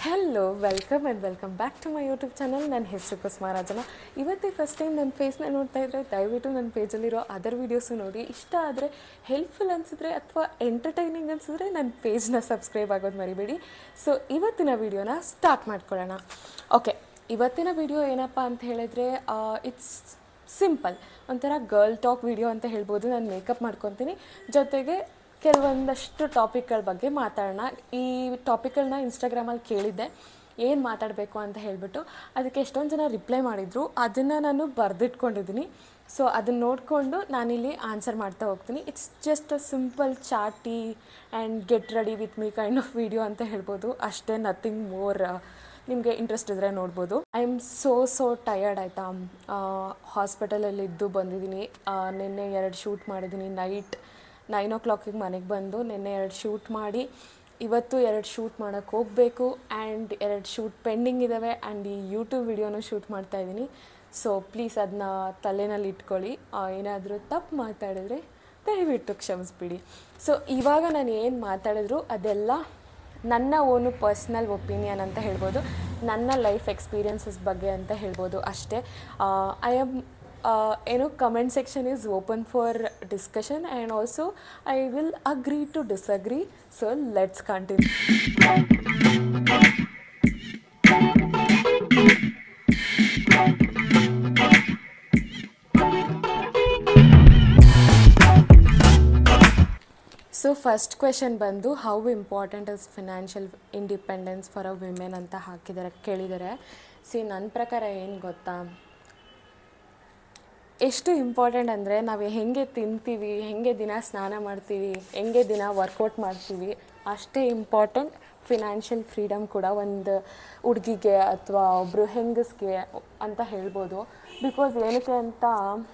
hello welcome and welcome back to my YouTube channel ನನ್ನ ಹೆಸರು ಕುಸುಮಾರಾಜನ ಇವತ್ತೇ ಫಸ್ಟ್ ಟೈಮ್ ನನ್ನ ಫೇಸ್ನ ನೋಡ್ತಾ ಇದ್ದರೆ ದಯವಿಟ್ಟು ನನ್ನ ಪೇಜಲ್ಲಿರೋ ಅದರ್ ವೀಡಿಯೋಸು ನೋಡಿ ಇಷ್ಟ ಆದರೆ ಹೆಲ್ಪ್ಫುಲ್ ಅನಿಸಿದ್ರೆ ಅಥವಾ ಎಂಟರ್ಟೈನಿಂಗ್ ಅನಿಸಿದ್ರೆ ನನ್ನ ಪೇಜ್ನ ಸಬ್ಸ್ಕ್ರೈಬ್ ಆಗೋದು ಮರಿಬೇಡಿ ಸೊ ಇವತ್ತಿನ ವೀಡಿಯೋನ ಸ್ಟಾರ್ಟ್ ಮಾಡ್ಕೊಳ್ಳೋಣ ಓಕೆ ಇವತ್ತಿನ ವಿಡಿಯೋ ಏನಪ್ಪ ಅಂತ ಹೇಳಿದ್ರೆ ಇಟ್ಸ್ ಸಿಂಪಲ್ ಒಂಥರ ಗರ್ಲ್ ಟಾಕ್ ವಿಡಿಯೋ ಅಂತ ಹೇಳ್ಬೋದು ನಾನು ಮೇಕಪ್ ಮಾಡ್ಕೊತೀನಿ ಜೊತೆಗೆ ಕೆಲವೊಂದಷ್ಟು ಟಾಪಿಕ್ಗಳ ಬಗ್ಗೆ ಮಾತಾಡೋಣ ಈ ಟಾಪಿಕ್ಗಳನ್ನ ಇನ್ಸ್ಟಾಗ್ರಾಮಲ್ಲಿ ಕೇಳಿದ್ದೆ ಏನು ಮಾತಾಡಬೇಕು ಅಂತ ಹೇಳಿಬಿಟ್ಟು ಅದಕ್ಕೆ ಎಷ್ಟೊಂದು ಜನ ರಿಪ್ಲೈ ಮಾಡಿದರು ಅದನ್ನು ನಾನು ಬರೆದಿಟ್ಕೊಂಡಿದ್ದೀನಿ ಸೊ ಅದನ್ನು ನೋಡಿಕೊಂಡು ನಾನಿಲ್ಲಿ ಆನ್ಸರ್ ಮಾಡ್ತಾ ಹೋಗ್ತೀನಿ it's just a simple chatty and get ready with me kind of video ಅಂತ ಹೇಳ್ಬೋದು ಅಷ್ಟೇ ನಥಿಂಗ್ ಮೋರ್ ನಿಮಗೆ ಇಂಟ್ರೆಸ್ಟ್ ಇದ್ದರೆ ನೋಡ್ಬೋದು I am so so tired ಆಯಿತಾ ಹಾಸ್ಪಿಟಲಲ್ಲಿ ಇದ್ದು ಬಂದಿದ್ದೀನಿ ನಿನ್ನೆ ಎರಡು ಶೂಟ್ ಮಾಡಿದ್ದೀನಿ ನೈಟ್ ನೈನ್ ಓ ಕ್ಲಾಕಿಗೆ ಮನೆಗೆ ಬಂದು ನಿನ್ನೆ ಎರಡು ಶೂಟ್ ಮಾಡಿ ಇವತ್ತು ಎರಡು ಶೂಟ್ ಮಾಡೋಕ್ಕೆ ಹೋಗಬೇಕು ಆ್ಯಂಡ್ ಎರಡು ಶೂಟ್ ಪೆಂಡಿಂಗ್ ಇದ್ದಾವೆ ಆ್ಯಂಡ್ ಈ ಯೂಟ್ಯೂಬ್ ವಿಡಿಯೋನೂ ಶೂಟ್ ಮಾಡ್ತಾ ಇದ್ದೀನಿ ಸೊ ಪ್ಲೀಸ್ ಅದನ್ನ ತಲೆನಲ್ಲಿ ಇಟ್ಕೊಳ್ಳಿ ಏನಾದರೂ ತಪ್ಪು ಮಾತಾಡಿದ್ರೆ ದಯವಿಟ್ಟು ಕ್ಷಮಿಸ್ಬಿಡಿ ಸೊ ಇವಾಗ ನಾನು ಏನು ಮಾತಾಡಿದ್ರು ಅದೆಲ್ಲ ನನ್ನ ಓನು ಪರ್ಸ್ನಲ್ ಒಪಿನಿಯನ್ ಅಂತ ಹೇಳ್ಬೋದು ನನ್ನ ಲೈಫ್ ಎಕ್ಸ್ಪೀರಿಯನ್ಸಸ್ ಬಗ್ಗೆ ಅಂತ ಹೇಳ್ಬೋದು ಅಷ್ಟೇ ಐ ಆಮ್ ಏನು comment section is open for discussion and also I will agree to disagree so let's continue so first question ಬಂದು how important is financial independence for a women ಅಂತ ಹಾಕಿದ್ದಾರೆ ಕೇಳಿದ್ದಾರೆ C ನನ್ನ ಪ್ರಕಾರ ಏನು ಗೊತ್ತಾ ಎಷ್ಟು ಇಂಪಾರ್ಟೆಂಟ್ ಅಂದರೆ ನಾವು ಹೆಂಗೆ ತಿಂತೀವಿ ಹೆಂಗೆ ದಿನ ಸ್ನಾನ ಮಾಡ್ತೀವಿ ಹೆಂಗೆ ದಿನ ವರ್ಕೌಟ್ ಮಾಡ್ತೀವಿ ಅಷ್ಟೇ ಇಂಪಾರ್ಟೆಂಟ್ ಫಿನಾನ್ಷಿಯಲ್ ಫ್ರೀಡಮ್ ಕೂಡ ಒಂದು ಹುಡುಗಿಗೆ ಅಥವಾ ಒಬ್ಬರು ಹೆಂಗಸ್ಗೆ ಅಂತ ಹೇಳ್ಬೋದು ಬಿಕಾಸ್ ಏನಕ್ಕೆ ಅಂತ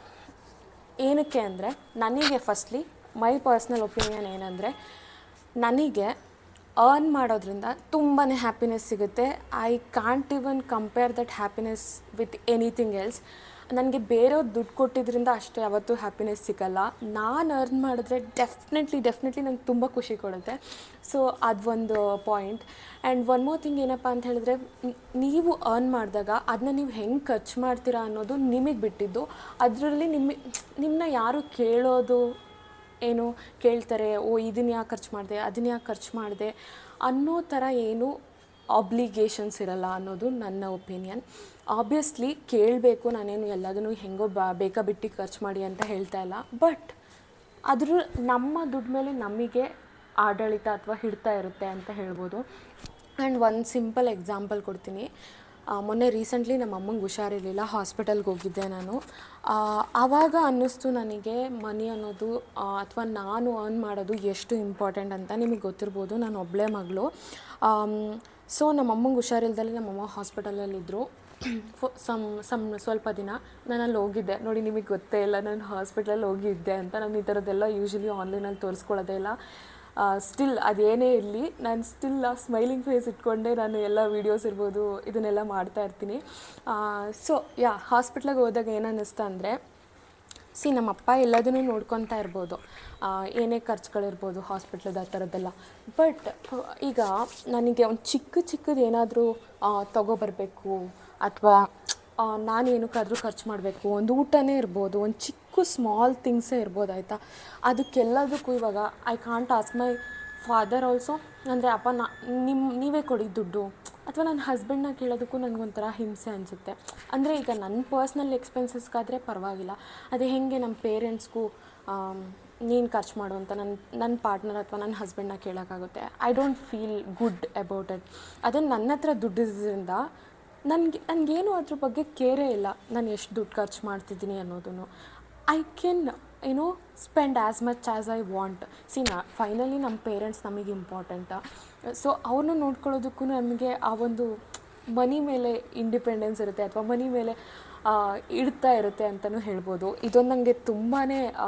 ಏನಕ್ಕೆ ಅಂದರೆ ನನಗೆ ಫಸ್ಟ್ಲಿ ಮೈ ಪರ್ಸ್ನಲ್ ಒಪಿನಿಯನ್ ಏನಂದರೆ ನನಗೆ ಅರ್ನ್ ಮಾಡೋದ್ರಿಂದ ತುಂಬಾ ಹ್ಯಾಪಿನೆಸ್ ಸಿಗುತ್ತೆ I can't even compare that happiness with anything else ನನಗೆ ಬೇರೆಯವ್ರು ದುಡ್ಡು ಕೊಟ್ಟಿದ್ರಿಂದ ಅಷ್ಟು ಯಾವತ್ತೂ ಹ್ಯಾಪಿನೆಸ್ ಸಿಗಲ್ಲ ನಾನು ಅರ್ನ್ ಮಾಡಿದ್ರೆ ಡೆಫಿನೆಟ್ಲಿ ಡೆಫಿನೆಟ್ಲಿ ನಂಗೆ ತುಂಬ ಖುಷಿ ಕೊಡುತ್ತೆ ಸೊ ಅದು ಒಂದು point and one more thing ಏನಪ್ಪ ಅಂತ ಹೇಳಿದ್ರೆ ನೀವು ಅರ್ನ್ ಮಾಡಿದಾಗ ಅದನ್ನ ನೀವು ಹೆಂಗೆ ಖರ್ಚು ಮಾಡ್ತೀರಾ ಅನ್ನೋದು ನಿಮಗೆ ಬಿಟ್ಟಿದ್ದು ಅದರಲ್ಲಿ ನಿಮ್ಮ ನಿಮ್ಮನ್ನ ಯಾರು ಕೇಳೋದು ಏನು ಕೇಳ್ತಾರೆ ಓ ಇದನ್ನ ಯಾಕೆ ಖರ್ಚು ಮಾಡಿದೆ ಅದನ್ನ ಯಾಕೆ ಖರ್ಚು ಮಾಡಿದೆ ಅನ್ನೋ ಥರ ಏನು ಆಬ್ಲಿಗೇಷನ್ಸ್ ಇರಲ್ಲ ಅನ್ನೋದು ನನ್ನ ಒಪಿನಿಯನ್ ಆಬ್ವಿಯಸ್ಲಿ ಕೇಳಬೇಕು ನಾನೇನು ಎಲ್ಲದನ್ನು ಹೆಂಗೋ ಬಾ ಬೇಕಾ ಬಿಟ್ಟು ಖರ್ಚು ಮಾಡಿ ಅಂತ ಹೇಳ್ತಾ ಇಲ್ಲ ಬಟ್ ಅದ್ರ ನಮ್ಮ ದುಡ್ಡು ಮೇಲೆ ನಮಗೆ ಆಡಳಿತ ಅಥವಾ ಹಿಡ್ತಾ ಇರುತ್ತೆ ಅಂತ ಹೇಳ್ಬೋದು ಆ್ಯಂಡ್ ಒಂದು ಸಿಂಪಲ್ ಎಕ್ಸಾಂಪಲ್ ಕೊಡ್ತೀನಿ ಮೊನ್ನೆ ರೀಸೆಂಟ್ಲಿ ನಮ್ಮ ಅಮ್ಮಂಗೆ ಹುಷಾರಿರಲಿಲ್ಲ ಹಾಸ್ಪಿಟಲ್ಗೆ ಹೋಗಿದ್ದೆ ನಾನು ಆವಾಗ ಅನ್ನಿಸ್ತು ನನಗೆ ಮನಿ ಅನ್ನೋದು ಅಥವಾ ನಾನು ಅರ್ನ್ ಮಾಡೋದು ಎಷ್ಟು ಇಂಪಾರ್ಟೆಂಟ್ ಅಂತ ನಿಮಗೆ ಗೊತ್ತಿರ್ಬೋದು ನಾನು ಒಬ್ಬಳೇ ಮಗಳು ಸೊ ನಮ್ಮ ಅಮ್ಮಂಗೆ ಹುಷಾರಿಲ್ದಲ್ಲಿ ನಮ್ಮಮ್ಮ ಹಾಸ್ಪಿಟಲಲ್ಲಿದ್ದರು ಫೊ ಸಮ್ ಸಮ್ ಸ್ವಲ್ಪ ದಿನ ನಾನು ಅಲ್ಲಿ ಹೋಗಿದ್ದೆ ನೋಡಿ ನಿಮಗೆ ಗೊತ್ತೇ ಇಲ್ಲ ನಾನು ಹಾಸ್ಪಿಟಲಲ್ಲಿ ಹೋಗಿದ್ದೆ ಅಂತ ನಾನು ಈ ಥರದ್ದೆಲ್ಲ ಯೂಶ್ವಲಿ ಆನ್ಲೈನಲ್ಲಿ ತೋರಿಸ್ಕೊಳ್ಳೋದೇ ಇಲ್ಲ ಸ್ಟಿಲ್ ಅದೇನೇ ಇರಲಿ ನಾನು ಸ್ಟಿಲ್ ಆ ಸ್ಮೈಲಿಂಗ್ ಫೇಸ್ ಇಟ್ಕೊಂಡೆ ನಾನು ಎಲ್ಲ ವೀಡಿಯೋಸ್ ಇರ್ಬೋದು ಇದನ್ನೆಲ್ಲ ಮಾಡ್ತಾ ಇರ್ತೀನಿ ಸೊ ಯಾ ಹಾಸ್ಪಿಟ್ಲಿಗೆ ಹೋದಾಗ ಏನು ಅನ್ನಿಸ್ತಾ ಅಂದರೆ ಸಿ ನಮ್ಮಪ್ಪ ಎಲ್ಲದನ್ನೂ ನೋಡ್ಕೊತಾ ಇರ್ಬೋದು ಏನೇ ಖರ್ಚುಗಳಿರ್ಬೋದು ಹಾಸ್ಪಿಟ್ಲದ ಆ ಥರದ್ದೆಲ್ಲ ಬಟ್ ಈಗ ನನಗೆ ಒಂದು ಚಿಕ್ಕ ಚಿಕ್ಕದು ಏನಾದರೂ ತೊಗೊಬರ್ಬೇಕು ಅಥವಾ ನಾನು ಏನಕ್ಕಾದರೂ ಖರ್ಚು ಮಾಡಬೇಕು ಒಂದು ಊಟನೇ ಇರ್ಬೋದು ಒಂದು ಚಿಕ್ಕ ಸ್ಮಾಲ್ ಥಿಂಗ್ಸೇ ಇರ್ಬೋದು ಆಯಿತಾ ಅದಕ್ಕೆಲ್ಲದಕ್ಕೂ ಇವಾಗ I can't ask my father also ಅಂದರೆ ಅಪ್ಪ ನಾ ನಿಮ್ಮ ನೀವೇ ಕೊಡಿ ದುಡ್ಡು ಅಥವಾ ನನ್ನ ಹಸ್ಬೆಂಡ್ನ ಕೇಳೋದಕ್ಕೂ ನನಗೊಂಥರ ಹಿಂಸೆ ಅನಿಸುತ್ತೆ ಅಂದರೆ ಈಗ ನನ್ನ ಪರ್ಸ್ನಲ್ ಎಕ್ಸ್ಪೆನ್ಸಸ್ಗಾದರೆ ಪರವಾಗಿಲ್ಲ ಅದೇ ಹೇಗೆ ನಮ್ಮ ಪೇರೆಂಟ್ಸ್ಗೂ ನೀನು ಖರ್ಚು ಮಾಡು ಅಂತ ನನ್ನ ನನ್ನ ಪಾರ್ಟ್ನರ್ ಅಥವಾ ನನ್ನ ಹಸ್ಬೆಂಡ್ನ ಕೇಳೋಕ್ಕಾಗುತ್ತೆ I don't feel good about it ಅದನ್ನು ನನ್ನ ಹತ್ರ ದುಡ್ಡಿದ್ರಿಂದ ನನಗೆ ನನಗೇನು ಅದ್ರ ಬಗ್ಗೆ ಕೇರೇ ಇಲ್ಲ ನಾನು ಎಷ್ಟು ದುಡ್ಡು ಖರ್ಚು ಮಾಡ್ತಿದ್ದೀನಿ ಅನ್ನೋದನ್ನು ಐ ಕ್ಯಾನ್ ಏನೋ spend as much as I want see ನಾ ಫೈನಲಿ ನಮ್ಮ ಪೇರೆಂಟ್ಸ್ ನಮಗೆ ಇಂಪಾರ್ಟೆಂಟ ಸೊ ಅವ್ರನ್ನ ನೋಡ್ಕೊಳ್ಳೋದಕ್ಕೂ ನಮಗೆ ಆ ಒಂದು ಮನಿ ಮೇಲೆ ಇಂಡಿಪೆಂಡೆನ್ಸ್ ಇರುತ್ತೆ ಅಥವಾ ಮನಿ ಮೇಲೆ ಇಡ್ತಾ ಇರುತ್ತೆ ಅಂತಲೂ ಹೇಳ್ಬೋದು ಇದೊಂದು ನನಗೆ ತುಂಬಾ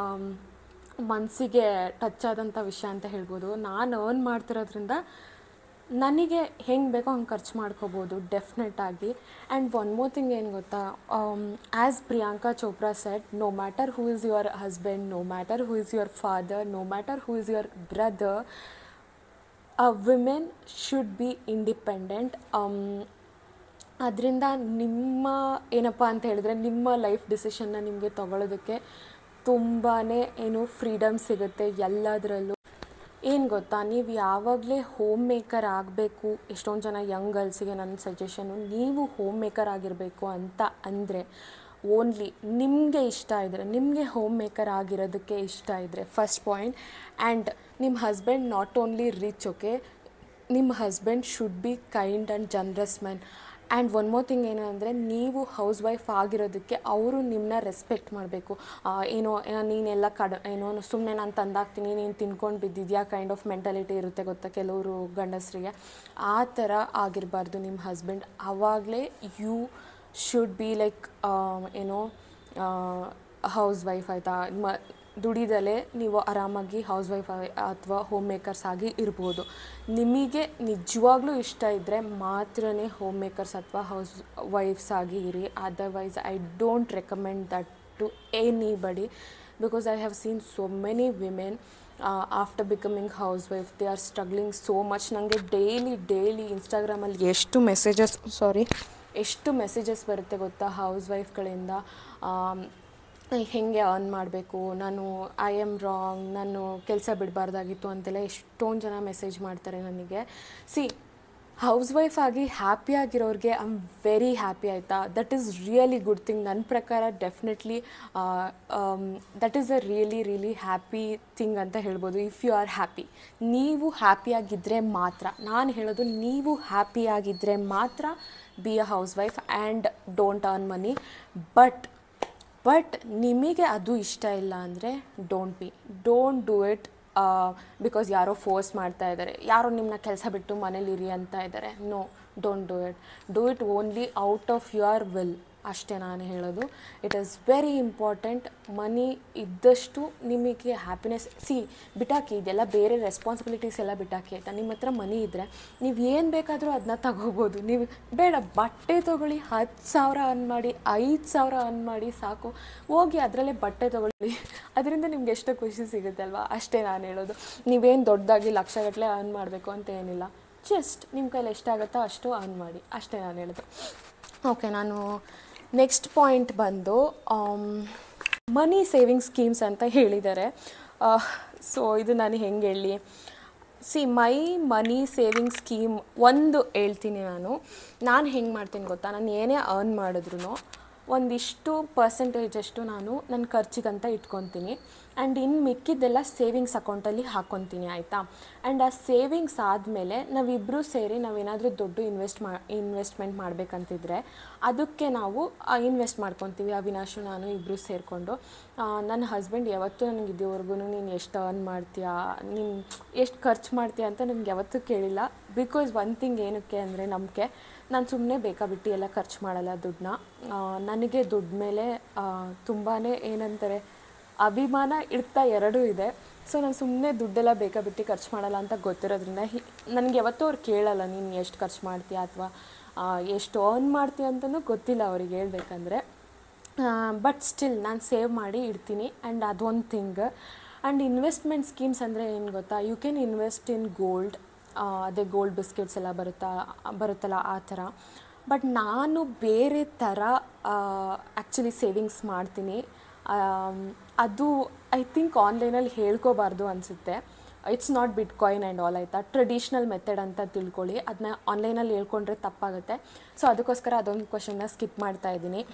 ಮನಸ್ಸಿಗೆ ಟಚ್ ಆದಂಥ ವಿಷಯ ಅಂತ ಹೇಳ್ಬೋದು ನಾನು ಅರ್ನ್ ಮಾಡ್ತಿರೋದ್ರಿಂದ ನನಗೆ ಹೆಂಗೆ ಬೇಕೋ ಹಂಗೆ ಖರ್ಚು ಮಾಡ್ಕೋಬೋದು ಡೆಫಿನೆಟಾಗಿ ಆ್ಯಂಡ್ ಒನ್ ಮೋರ್ ಥಿಂಗ್ ಏನು ಗೊತ್ತಾ as Priyanka Chopra said no matter who is your husband no matter who is your father no matter who is your brother women should be independent ಅದರಿಂದ ನಿಮ್ಮ ಏನಪ್ಪ ಅಂತ ಹೇಳಿದ್ರೆ ನಿಮ್ಮ ಲೈಫ್ ಡಿಸಿಷನ್ನ ನಿಮಗೆ ತಗೊಳ್ಳೋದಕ್ಕೆ ತುಂಬಾ ಏನು ಫ್ರೀಡಮ್ ಸಿಗುತ್ತೆ ಎಲ್ಲದರಲ್ಲೂ ಏನು ಗೊತ್ತಾ ನೀವು ಯಾವಾಗಲೇ ಹೋಮ್ ಮೇಕರ್ ಆಗಬೇಕು ಎಷ್ಟೊಂದು ಜನ ಯಂಗ್ ಗರ್ಲ್ಸಿಗೆ ನನ್ನ ಸಜೆಷನು ನೀವು ಹೋಮ್ ಮೇಕರ್ ಆಗಿರಬೇಕು ಅಂತ ಅಂದರೆ ಓನ್ಲಿ ನಿಮಗೆ ಇಷ್ಟ ಇದ್ದರೆ ನಿಮಗೆ ಹೋಮ್ ಮೇಕರ್ ಆಗಿರೋದಕ್ಕೆ ಇಷ್ಟ ಇದ್ದರೆ ಫಸ್ಟ್ ಪಾಯಿಂಟ್ ಆ್ಯಂಡ್ ನಿಮ್ಮ husband not only rich okay ನಿಮ್ಮ husband should be kind and generous man and one more thing ಏನು ಅಂದರೆ ನೀವು ಹೌಸ್ ವೈಫ್ ಆಗಿರೋದಕ್ಕೆ ಅವರು ನಿಮ್ಮನ್ನ ರೆಸ್ಪೆಕ್ಟ್ ಮಾಡಬೇಕು ಏನೋ ಆ, ನೀನೆಲ್ಲ ಕಡ ಏನೋ ಸುಮ್ಮನೆ ನಾನು ತಂದಾಕ್ತೀನಿ ನೀನು ತಿನ್ಕೊಂಡು ಬಿದ್ದಿದ್ಯಾ ಕೈಂಡ್ ಆಫ್ ಮೆಂಟಾಲಿಟಿ ಇರುತ್ತೆ ಗೊತ್ತಾ ಕೆಲವರು ಗಂಡಸರಿಗೆ ಆ ಥರ ಆಗಿರಬಾರ್ದು ನಿಮ್ಮ ಹಸ್ಬೆಂಡ್ ಆವಾಗಲೇ ಯು ಶುಡ್ ಬಿ ಲೈಕ್ ಏನೋ ಹೌಸ್ ವೈಫ್ ಆಯಿತಾ ಮ ದುಡಿದಲೇ ನೀವು ಆರಾಮಾಗಿ ಹೌಸ್ ವೈಫ್ ಅಥವಾ ಹೋಮ್ ಮೇಕರ್ಸ್ ಆಗಿ ಇರ್ಬೋದು ನಿಮಗೆ ನಿಜವಾಗ್ಲೂ ಇಷ್ಟ ಇದ್ದರೆ ಮಾತ್ರನೇ ಹೋಮ್ ಮೇಕರ್ಸ್ ಅಥವಾ ಹೌಸ್ ವೈಫ್ಸ್ ಆಗಿ ಇರಿ otherwise I don't recommend that to anybody because I have seen so many women after becoming housewife they are struggling so much ನನಗೆ ಡೈಲಿ ಡೈಲಿ ಇನ್ಸ್ಟಾಗ್ರಾಮಲ್ಲಿ ಎಷ್ಟು ಮೆಸೇಜಸ್ ಸಾರಿ ಎಷ್ಟು ಮೆಸೇಜಸ್ ಬರುತ್ತೆ ಗೊತ್ತಾ ಹೌಸ್ ವೈಫ್ಗಳಿಂದ ಹೇಗೆ ಅರ್ನ್ ಮಾಡಬೇಕು ನಾನು ಐ ಆಮ್ ರಾಂಗ್ ನಾನು ಕೆಲಸ ಬಿಡಬಾರ್ದಾಗಿತ್ತು ಅಂತೆಲ್ಲ ಎಷ್ಟೊಂದು ಜನ ಮೆಸೇಜ್ ಮಾಡ್ತಾರೆ ನನಗೆ ಸಿ ಹೌಸ್ ವೈಫ್ ಆಗಿ ಹ್ಯಾಪಿ ಆಗಿರೋರಿಗೆ ಐ ಆಮ್ ವೆರಿ ಹ್ಯಾಪಿ ಆಯಿತಾ that is really good thing ನನ್ನ ಪ್ರಕಾರ definitely that is a really really happy thing ಅಂತ ಹೇಳ್ಬೋದು ಇಫ್ ಯು ಆರ್ ಹ್ಯಾಪಿ ನೀವು ಹ್ಯಾಪಿಯಾಗಿದ್ದರೆ ಮಾತ್ರ ನಾನು ಹೇಳೋದು ನೀವು ಹ್ಯಾಪಿಯಾಗಿದ್ದರೆ ಮಾತ್ರ be a housewife and don't earn money but but ನಿಮಗೆ ಅದು ಇಷ್ಟ ಇಲ್ಲ ಅಂದರೆ don't be don't do it because ಯಾರೋ ಫೋರ್ಸ್ ಮಾಡ್ತಾ ಇದ್ದಾರೆ ಯಾರೋ ನಿಮ್ಮನ್ನ ಕೆಲಸ ಬಿಟ್ಟು ಮನೇಲಿರಿ ಅಂತ ಇದ್ದಾರೆ no don't do it do it only out of your will ಅಷ್ಟೇ ನಾನು ಹೇಳೋದು it is very important money ಇದ್ದಷ್ಟು ನಿಮಗೆ ಹ್ಯಾಪಿನೆಸ್ ಸಿ ಬಿಟಾಕಿ ಇದೆಲ್ಲ ಬೇರೆ ರೆಸ್ಪಾನ್ಸಿಬಿಲಿಟೀಸ್ ಎಲ್ಲ ಬಿಟಾಕಿ ಆಯಿತಾ ನಿಮ್ಮ ಹತ್ರ ಮನಿ ಇದ್ದರೆ ನೀವು ಏನು ಬೇಕಾದರೂ ಅದನ್ನ ತಗೋಬೋದು ನೀವು ಬೇಡ ಬಟ್ಟೆ ತೊಗೊಳ್ಳಿ ಹತ್ತು ಸಾವಿರ ಅರ್ನ್ ಮಾಡಿ ಐದು ಸಾವಿರ ಅರ್ನ್ ಮಾಡಿ ಸಾಕು ಹೋಗಿ ಅದರಲ್ಲೇ ಬಟ್ಟೆ ತೊಗೊಳ್ಳಿ ಅದರಿಂದ ನಿಮ್ಗೆ ಎಷ್ಟು ಖುಷಿ ಸಿಗುತ್ತೆ ಅಲ್ವಾ ಅಷ್ಟೇ ನಾನು ಹೇಳೋದು ನೀವೇನು ದೊಡ್ಡದಾಗಿ ಲಕ್ಷಗಟ್ಟಲೆ ಅರ್ನ್ ಮಾಡಬೇಕು ಅಂತ ಏನಿಲ್ಲ ಜಸ್ಟ್ ನಿಮ್ಮ ಕೈಲಿ ಎಷ್ಟಾಗುತ್ತೋ ಅಷ್ಟು ಅರ್ನ್ ಮಾಡಿ ಅಷ್ಟೇ ನಾನು ಹೇಳೋದು ಓಕೆ ನಾನು ನೆಕ್ಸ್ಟ್ ಪಾಯಿಂಟ್ ಬಂದು ಮನಿ ಸೇವಿಂಗ್ ಸ್ಕೀಮ್ಸ್ ಅಂತ ಹೇಳಿದ್ದಾರೆ ಸೊ ಇದು ನಾನು ಹೆಂಗೆ ಹೇಳಿ see my money saving scheme ಒಂದು ಹೇಳ್ತೀನಿ ನಾನು ನಾನು ಹೆಂಗೆ ಮಾಡ್ತೀನಿ ಗೊತ್ತಾ ನಾನು ಏನೇ ಅರ್ನ್ ಮಾಡಿದ್ರು ಒಂದಿಷ್ಟು ಪರ್ಸೆಂಟೇಜಷ್ಟು ನಾನು ನನ್ನ ಖರ್ಚಿಗಂತ ಇಟ್ಕೊತೀನಿ ಆ್ಯಂಡ್ ಇನ್ನು ಮಿಕ್ಕಿದ್ದೆಲ್ಲ ಸೇವಿಂಗ್ಸ್ ಅಕೌಂಟಲ್ಲಿ ಹಾಕ್ಕೊತೀನಿ ಆಯಿತಾ ಆ್ಯಂಡ್ ಆ ಸೇವಿಂಗ್ಸ್ ಆದಮೇಲೆ ನಾವಿಬ್ಬರೂ ಸೇರಿ ನಾವೇನಾದರೂ ದೊಡ್ಡ ಇನ್ವೆಸ್ಟ್ ಮಾ ಇನ್ವೆಸ್ಟ್ಮೆಂಟ್ ಮಾಡಬೇಕಂತಿದ್ರೆ ಅದಕ್ಕೆ ನಾವು ಇನ್ವೆಸ್ಟ್ ಮಾಡ್ಕೊತೀವಿ ಅವಿನಾಶು ನಾನು ಇಬ್ಬರು ಸೇರಿಕೊಂಡು ನನ್ನ ಹಸ್ಬೆಂಡ್ ಯಾವತ್ತೂ ನನಗೆ ಇದುವರೆಗೂ ನೀನು ಎಷ್ಟು ಅರ್ನ್ ಮಾಡ್ತೀಯಾ ನೀನು ಎಷ್ಟು ಖರ್ಚು ಮಾಡ್ತೀಯ ಅಂತ ನನಗೆ ಯಾವತ್ತೂ ಕೇಳಿಲ್ಲ ಬಿಕಾಸ್ ಒನ್ ಥಿಂಗ್ ಏನಕ್ಕೆ ಅಂದರೆ ನಂಬಿಕೆ ನಾನು ಸುಮ್ಮನೆ ಬೇಕಾಬಿಟ್ಟು ಎಲ್ಲ ಖರ್ಚು ಮಾಡಲ್ಲ ದುಡ್ಡನ್ನ ನನಗೆ ದುಡ್ಡು ಮೇಲೆ ತುಂಬಾ ಏನಂತಾರೆ ಅಭಿಮಾನ ಇಡ್ತಾ ಎರಡೂ ಇದೆ ಸೊ ನಾನು ಸುಮ್ಮನೆ ದುಡ್ಡೆಲ್ಲ ಬೇಕಾಬಿಟ್ಟು ಖರ್ಚು ಮಾಡಲ್ಲ ಅಂತ ಗೊತ್ತಿರೋದ್ರಿಂದ ಹಿ ನನಗೆ ಯಾವತ್ತೂ ಅವ್ರು ಕೇಳಲ್ಲ ನೀನು ಎಷ್ಟು ಖರ್ಚು ಮಾಡ್ತೀಯ ಅಥವಾ ಎಷ್ಟು ಅರ್ನ್ ಮಾಡ್ತೀಯ ಅಂತಲೂ ಗೊತ್ತಿಲ್ಲ ಅವ್ರಿಗೆ ಹೇಳ್ಬೇಕಂದ್ರೆ ಬಟ್ ಸ್ಟಿಲ್ ನಾನು ಸೇವ್ ಮಾಡಿ ಇಡ್ತೀನಿ ಆ್ಯಂಡ್ ಅದೊಂದು ಥಿಂಗ್ ಆ್ಯಂಡ್ ಇನ್ವೆಸ್ಟ್ಮೆಂಟ್ ಸ್ಕೀಮ್ಸ್ ಅಂದರೆ ಏನು ಗೊತ್ತಾ you can invest in gold ಅದೇ ಗೋಲ್ಡ್ ಬಿಸ್ಕೆಟ್ಸ್ ಎಲ್ಲ ಬರುತ್ತಾ ಬರುತ್ತಲ್ಲ ಆ ಥರ ಬಟ್ ನಾನು ಬೇರೆ ಥರ ಆ್ಯಕ್ಚುಲಿ ಸೇವಿಂಗ್ಸ್ ಮಾಡ್ತೀನಿ ಅದು ಐ ಥಿಂಕ್ ಆನ್ಲೈನಲ್ಲಿ ಹೇಳ್ಕೋಬಾರ್ದು ಅನಿಸುತ್ತೆ it's not bitcoin and all ಆಯಿತಾ ಟ್ರೆಡಿಷ್ನಲ್ ಮೆಥಡ್ ಅಂತ ತಿಳ್ಕೊಳ್ಳಿ ಅದನ್ನ ಆನ್ಲೈನಲ್ಲಿ ಹೇಳ್ಕೊಂಡ್ರೆ ತಪ್ಪಾಗುತ್ತೆ ಸೊ ಅದಕ್ಕೋಸ್ಕರ ಅದೊಂದು ಕ್ವಶನ್ನ ಸ್ಕಿಪ್ ಮಾಡ್ತಾ ಇದ್ದೀನಿ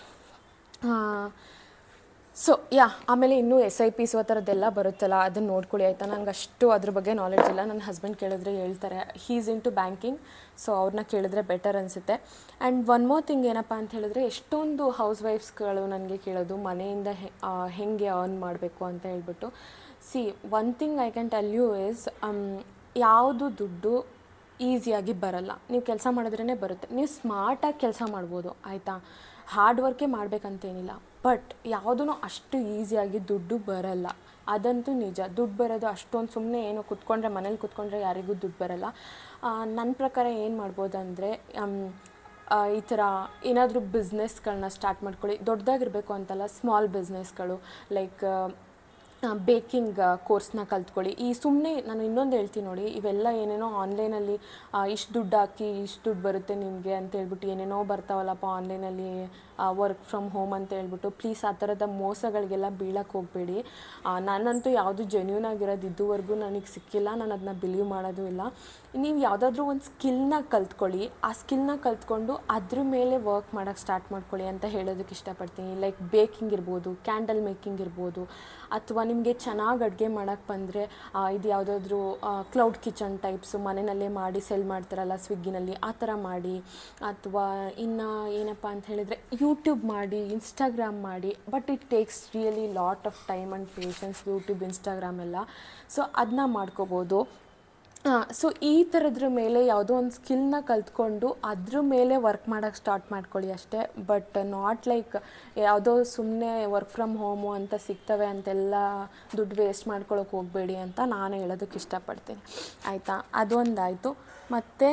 ಸೊ ಯಾ ಆಮೇಲೆ ಇನ್ನೂ ಎಸ್ ಐ ಪಿಸ್ ಆ ಥರದ್ದೆಲ್ಲ ಬರುತ್ತಲ್ಲ ಅದನ್ನು ನೋಡ್ಕೊಳ್ಳಿ ಆಯಿತಾ ನನಗೆ ಅಷ್ಟು ಅದ್ರ ಬಗ್ಗೆ ನಾಲೆಡ್ಜ್ ಇಲ್ಲ ನನ್ನ ಹಸ್ಬೆಂಡ್ ಕೇಳಿದ್ರೆ ಹೇಳ್ತಾರೆ he's into banking so ಅವ್ರನ್ನ ಕೇಳಿದ್ರೆ ಬೆಟರ್ ಅನಿಸುತ್ತೆ ಆ್ಯಂಡ್ ಒನ್ ಮೋರ್ ಥಿಂಗ್ ಏನಪ್ಪ ಅಂತ ಹೇಳಿದ್ರೆ ಎಷ್ಟೊಂದು ಹೌಸ್ ವೈಫ್ಸ್ಗಳು ನನಗೆ ಕೇಳೋದು ಮನೆಯಿಂದ ಹೇಗೆ ಅರ್ನ್ ಮಾಡಬೇಕು ಅಂತ ಹೇಳ್ಬಿಟ್ಟು see one thing I can tell you is ಯಾವುದು ದುಡ್ಡು ಈಸಿಯಾಗಿ ಬರಲ್ಲ ನೀವು ಕೆಲಸ ಮಾಡಿದ್ರೇ ಬರುತ್ತೆ ನೀವು ಸ್ಮಾರ್ಟಾಗಿ ಕೆಲಸ ಮಾಡ್ಬೋದು ಆಯಿತಾ ಹಾರ್ಡ್ ವರ್ಕೇ ಮಾಡಬೇಕಂತೇನಿಲ್ಲ ಬಟ್ ಯಾವುದೂ ಅಷ್ಟು ಈಸಿಯಾಗಿ ದುಡ್ಡು ಬರಲ್ಲ ಅದಂತೂ ನಿಜ ದುಡ್ಡು ಬರೋದು ಅಷ್ಟೊಂದು ಸುಮ್ಮನೆ ಏನೋ ಕುತ್ಕೊಂಡ್ರೆ ಮನೇಲಿ ಕುತ್ಕೊಂಡ್ರೆ ಯಾರಿಗೂ ದುಡ್ಡು ಬರಲ್ಲ ನನ್ನ ಪ್ರಕಾರ ಏನು ಮಾಡ್ಬೋದಂದರೆ ಈ ಥರ ಏನಾದರೂ ಬಿಸ್ನೆಸ್ಗಳನ್ನ ಸ್ಟಾರ್ಟ್ ಮಾಡ್ಕೊಳ್ಳಿ ದೊಡ್ಡದಾಗಿರಬೇಕು ಅಂತಲ್ಲ ಸ್ಮಾಲ್ ಬಿಸ್ನೆಸ್ಗಳು ಲೈಕ್ ಬೇಕಿಂಗ್ ಕೋರ್ಸ್ನ ಕಲ್ತ್ಕೊಳ್ಳಿ ಈ ಸುಮ್ಮನೆ ನಾನು ಇನ್ನೊಂದು ಹೇಳ್ತೀನಿ ನೋಡಿ ಇವೆಲ್ಲ ಏನೇನೋ ಆನ್ಲೈನಲ್ಲಿ ಇಷ್ಟು ದುಡ್ಡು ಹಾಕಿ ಇಷ್ಟು ದುಡ್ಡು ಬರುತ್ತೆ ನಿಮಗೆ ಅಂತ ಹೇಳ್ಬಿಟ್ಟು ಏನೇನೋ ಬರ್ತಾವಲ್ಲಪ್ಪ ಆನ್ಲೈನಲ್ಲಿ ವರ್ಕ್ ಫ್ರಮ್ ಹೋಮ್ ಅಂತ ಹೇಳ್ಬಿಟ್ಟು ಪ್ಲೀಸ್ ಆ ಥರದ ಮೋಸಗಳಿಗೆಲ್ಲ ಬೀಳಕ್ಕೆ ಹೋಗಬೇಡಿ ನಾನಂತೂ ಯಾವುದು ಜೆನ್ಯೂನ್ ಆಗಿರೋದು ಇದುವರೆಗೂ ನನಗೆ ಸಿಕ್ಕಿಲ್ಲ ನಾನು ಅದನ್ನ ಬಿಲೀವ್ ಮಾಡೋದು ಇಲ್ಲ ನೀವು ಯಾವುದಾದ್ರೂ ಒಂದು ಸ್ಕಿಲ್ನ ಕಲ್ತ್ಕೊಳ್ಳಿ ಆ ಸ್ಕಿಲ್ನ ಕಲ್ತ್ಕೊಂಡು ಅದ್ರ ಮೇಲೆ ವರ್ಕ್ ಮಾಡೋಕ್ಕೆ ಸ್ಟಾರ್ಟ್ ಮಾಡ್ಕೊಳ್ಳಿ ಅಂತ ಹೇಳೋದಕ್ಕೆ ಇಷ್ಟಪಡ್ತೀನಿ ಲೈಕ್ ಬೇಕಿಂಗ್ ಇರ್ಬೋದು ಕ್ಯಾಂಡಲ್ ಮೇಕಿಂಗ್ ಇರ್ಬೋದು ಅಥವಾ ನಿಮಗೆ ಚೆನ್ನಾಗಿ ಅಡುಗೆ ಮಾಡೋಕ್ಕೆ ಬಂದರೆ ಇದು ಯಾವುದಾದ್ರೂ ಕ್ಲೌಡ್ ಕಿಚನ್ ಟೈಪ್ಸು ಮನೆಯಲ್ಲೇ ಮಾಡಿ ಸೆಲ್ ಮಾಡ್ತಾರಲ್ಲ ಸ್ವಿಗ್ಗಿನಲ್ಲಿ ಆ ಥರ ಮಾಡಿ ಅಥವಾ ಇನ್ನು ಏನಪ್ಪ ಅಂತ ಹೇಳಿದರೆ ಯೂಟ್ಯೂಬ್ ಮಾಡಿ ಇನ್ಸ್ಟಾಗ್ರಾಮ್ ಮಾಡಿ but it takes really lot of time and patience YouTube Instagram ಎಲ್ಲ ಸೊ ಅದನ್ನ ಮಾಡ್ಕೋಬೋದು ಸೊ ಈ ಥರದ್ರ ಮೇಲೆ ಯಾವುದೋ ಒಂದು ಸ್ಕಿಲ್ನ ಕಲ್ತ್ಕೊಂಡು ಅದ್ರ ಮೇಲೆ ವರ್ಕ್ ಮಾಡೋಕ್ಕೆ ಸ್ಟಾರ್ಟ್ ಮಾಡ್ಕೊಳ್ಳಿ ಅಷ್ಟೇ ಬಟ್ ನಾಟ್ ಲೈಕ್ ಯಾವುದೋ ಸುಮ್ಮನೆ ವರ್ಕ್ ಫ್ರಮ್ ಹೋಮು ಅಂತ ಸಿಗ್ತವೆ ಅಂತೆಲ್ಲ ದುಡ್ಡು ವೇಸ್ಟ್ ಮಾಡ್ಕೊಳಕ್ಕೆ ಹೋಗಬೇಡಿ ಅಂತ ನಾನು ಹೇಳೋದಕ್ಕೆ ಇಷ್ಟಪಡ್ತೀನಿ ಆಯಿತಾ ಅದೊಂದಾಯಿತು ಮತ್ತು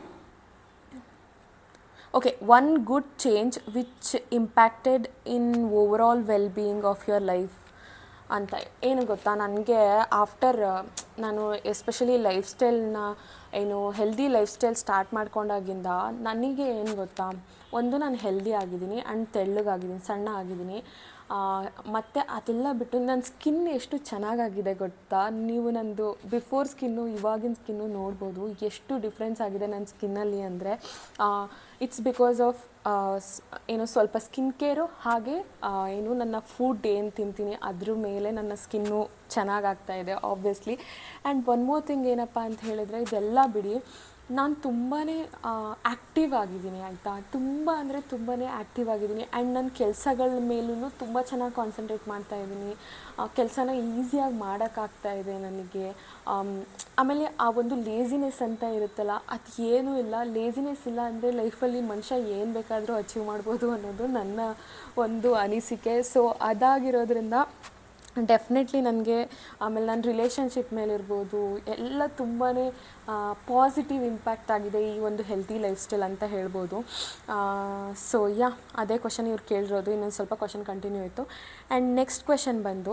okay one good change which impacted in overall well being of your life ಅಂತ ಏನು ಗೊತ್ತಾ ನನಗೆ ಆಫ್ಟರ್ ನಾನು ಎಸ್ಪೆಷಲಿ ಲೈಫ್ ಸ್ಟೈಲ್ನ ಏನು ಹೆಲ್ದಿ ಲೈಫ್ ಸ್ಟೈಲ್ ಸ್ಟಾರ್ಟ್ ಮಾಡ್ಕೊಂಡಾಗಿಂದ ನನಗೆ ಏನು ಗೊತ್ತಾ ಒಂದು ನಾನು ಹೆಲ್ದಿ ಆಗಿದ್ದೀನಿ ಆ್ಯಂಡ್ ತೆಳ್ಳಗಾಗಿದ್ದೀನಿ ಸಣ್ಣ ಆಗಿದ್ದೀನಿ ಮತ್ತು ಅದೆಲ್ಲ ಬಿಟ್ಟು ನನ್ನ ಸ್ಕಿನ್ ಎಷ್ಟು ಚೆನ್ನಾಗಾಗಿದೆ ಗೊತ್ತಾ ನೀವು ನಂದು ಬಿಫೋರ್ ಸ್ಕಿನ್ನು ಇವಾಗಿನ ಸ್ಕಿನ್ನು ನೋಡ್ಬೋದು ಎಷ್ಟು ಡಿಫ್ರೆನ್ಸ್ ಆಗಿದೆ ನನ್ನ ಸ್ಕಿನ್ನಲ್ಲಿ ಅಂದರೆ ಇಟ್ಸ್ ಬಿಕಾಸ್ ಆಫ್ ಏನು ಸ್ವಲ್ಪ ಸ್ಕಿನ್ ಕೇರು ಹಾಗೆ ಏನು ನನ್ನ ಫುಡ್ ಏನು ತಿಂತೀನಿ ಅದ್ರ ಮೇಲೆ ನನ್ನ ಸ್ಕಿನ್ನು ಚೆನ್ನಾಗಾಗ್ತಾ ಇದೆ obviously and one more thing ಏನಪ್ಪ ಅಂತ ಹೇಳಿದರೆ ಇದೆಲ್ಲ ಬಿಡಿ ನಾನು ತುಂಬಾ ಆ್ಯಕ್ಟಿವ್ ಆಗಿದ್ದೀನಿ ಆಯಿತಾ ತುಂಬ ಅಂದರೆ ತುಂಬಾ ಆ್ಯಕ್ಟಿವ್ ಆಗಿದ್ದೀನಿ ಆ್ಯಂಡ್ ನನ್ನ ಕೆಲಸಗಳ ಮೇಲೂ ತುಂಬ ಚೆನ್ನಾಗಿ ಕಾನ್ಸಂಟ್ರೇಟ್ ಮಾಡ್ತಾ ಇದ್ದೀನಿ ಕೆಲಸನ ಈಸಿಯಾಗಿ ಮಾಡೋಕ್ಕಾಗ್ತಾ ಇದೆ ನನಗೆ ಆಮೇಲೆ ಆ ಒಂದು ಲೇಸಿನೆಸ್ ಅಂತ ಇರುತ್ತಲ್ಲ ಅದು ಏನೂ ಇಲ್ಲ ಲೇಸಿನೆಸ್ ಇಲ್ಲ ಅಂದರೆ ಲೈಫಲ್ಲಿ ಮನುಷ್ಯ ಏನು ಬೇಕಾದರೂ ಅಚೀವ್ ಮಾಡ್ಬೋದು ಅನ್ನೋದು ನನ್ನ ಒಂದು ಅನಿಸಿಕೆ ಸೊ ಅದಾಗಿರೋದ್ರಿಂದ ಡೆಫಿನೆಟ್ಲಿ ನನಗೆ ಆಮೇಲೆ ನನ್ನ ರಿಲೇಷನ್ಶಿಪ್ ಮೇಲಿರ್ಬೋದು ಎಲ್ಲ ತುಂಬಾ ಪಾಸಿಟಿವ್ ಇಂಪ್ಯಾಕ್ಟ್ ಆಗಿದೆ ಈ ಒಂದು ಹೆಲ್ತಿ ಲೈಫ್ ಸ್ಟೈಲ್ ಅಂತ ಹೇಳ್ಬೋದು ಸೊ ಯಾ ಅದೇ ಕ್ವಶನ್ ಇವ್ರು ಕೇಳಿರೋದು ಇನ್ನೊಂದು ಸ್ವಲ್ಪ ಕ್ವಶನ್ ಕಂಟಿನ್ಯೂ ಇತ್ತು ಆ್ಯಂಡ್ ನೆಕ್ಸ್ಟ್ ಕ್ವೆಶನ್ ಬಂದು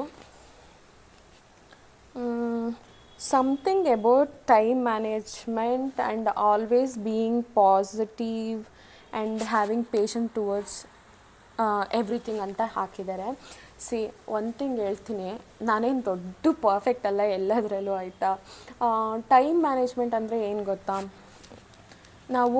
something about time management and always being positive and having patient towards everything ಅಂತ ಹಾಕಿದ್ದಾರೆ ಸಿ ಒಂದು ಥಿಂಗ್ ಹೇಳ್ತೀನಿ ನಾನೇನು ದೊಡ್ಡ ಪರ್ಫೆಕ್ಟ್ ಅಲ್ಲ ಎಲ್ಲದರಲ್ಲೂ ಆಯಿತಾ ಟೈಮ್ ಮ್ಯಾನೇಜ್ಮೆಂಟ್ ಅಂದರೆ ಏನು ಗೊತ್ತಾ ನಾವು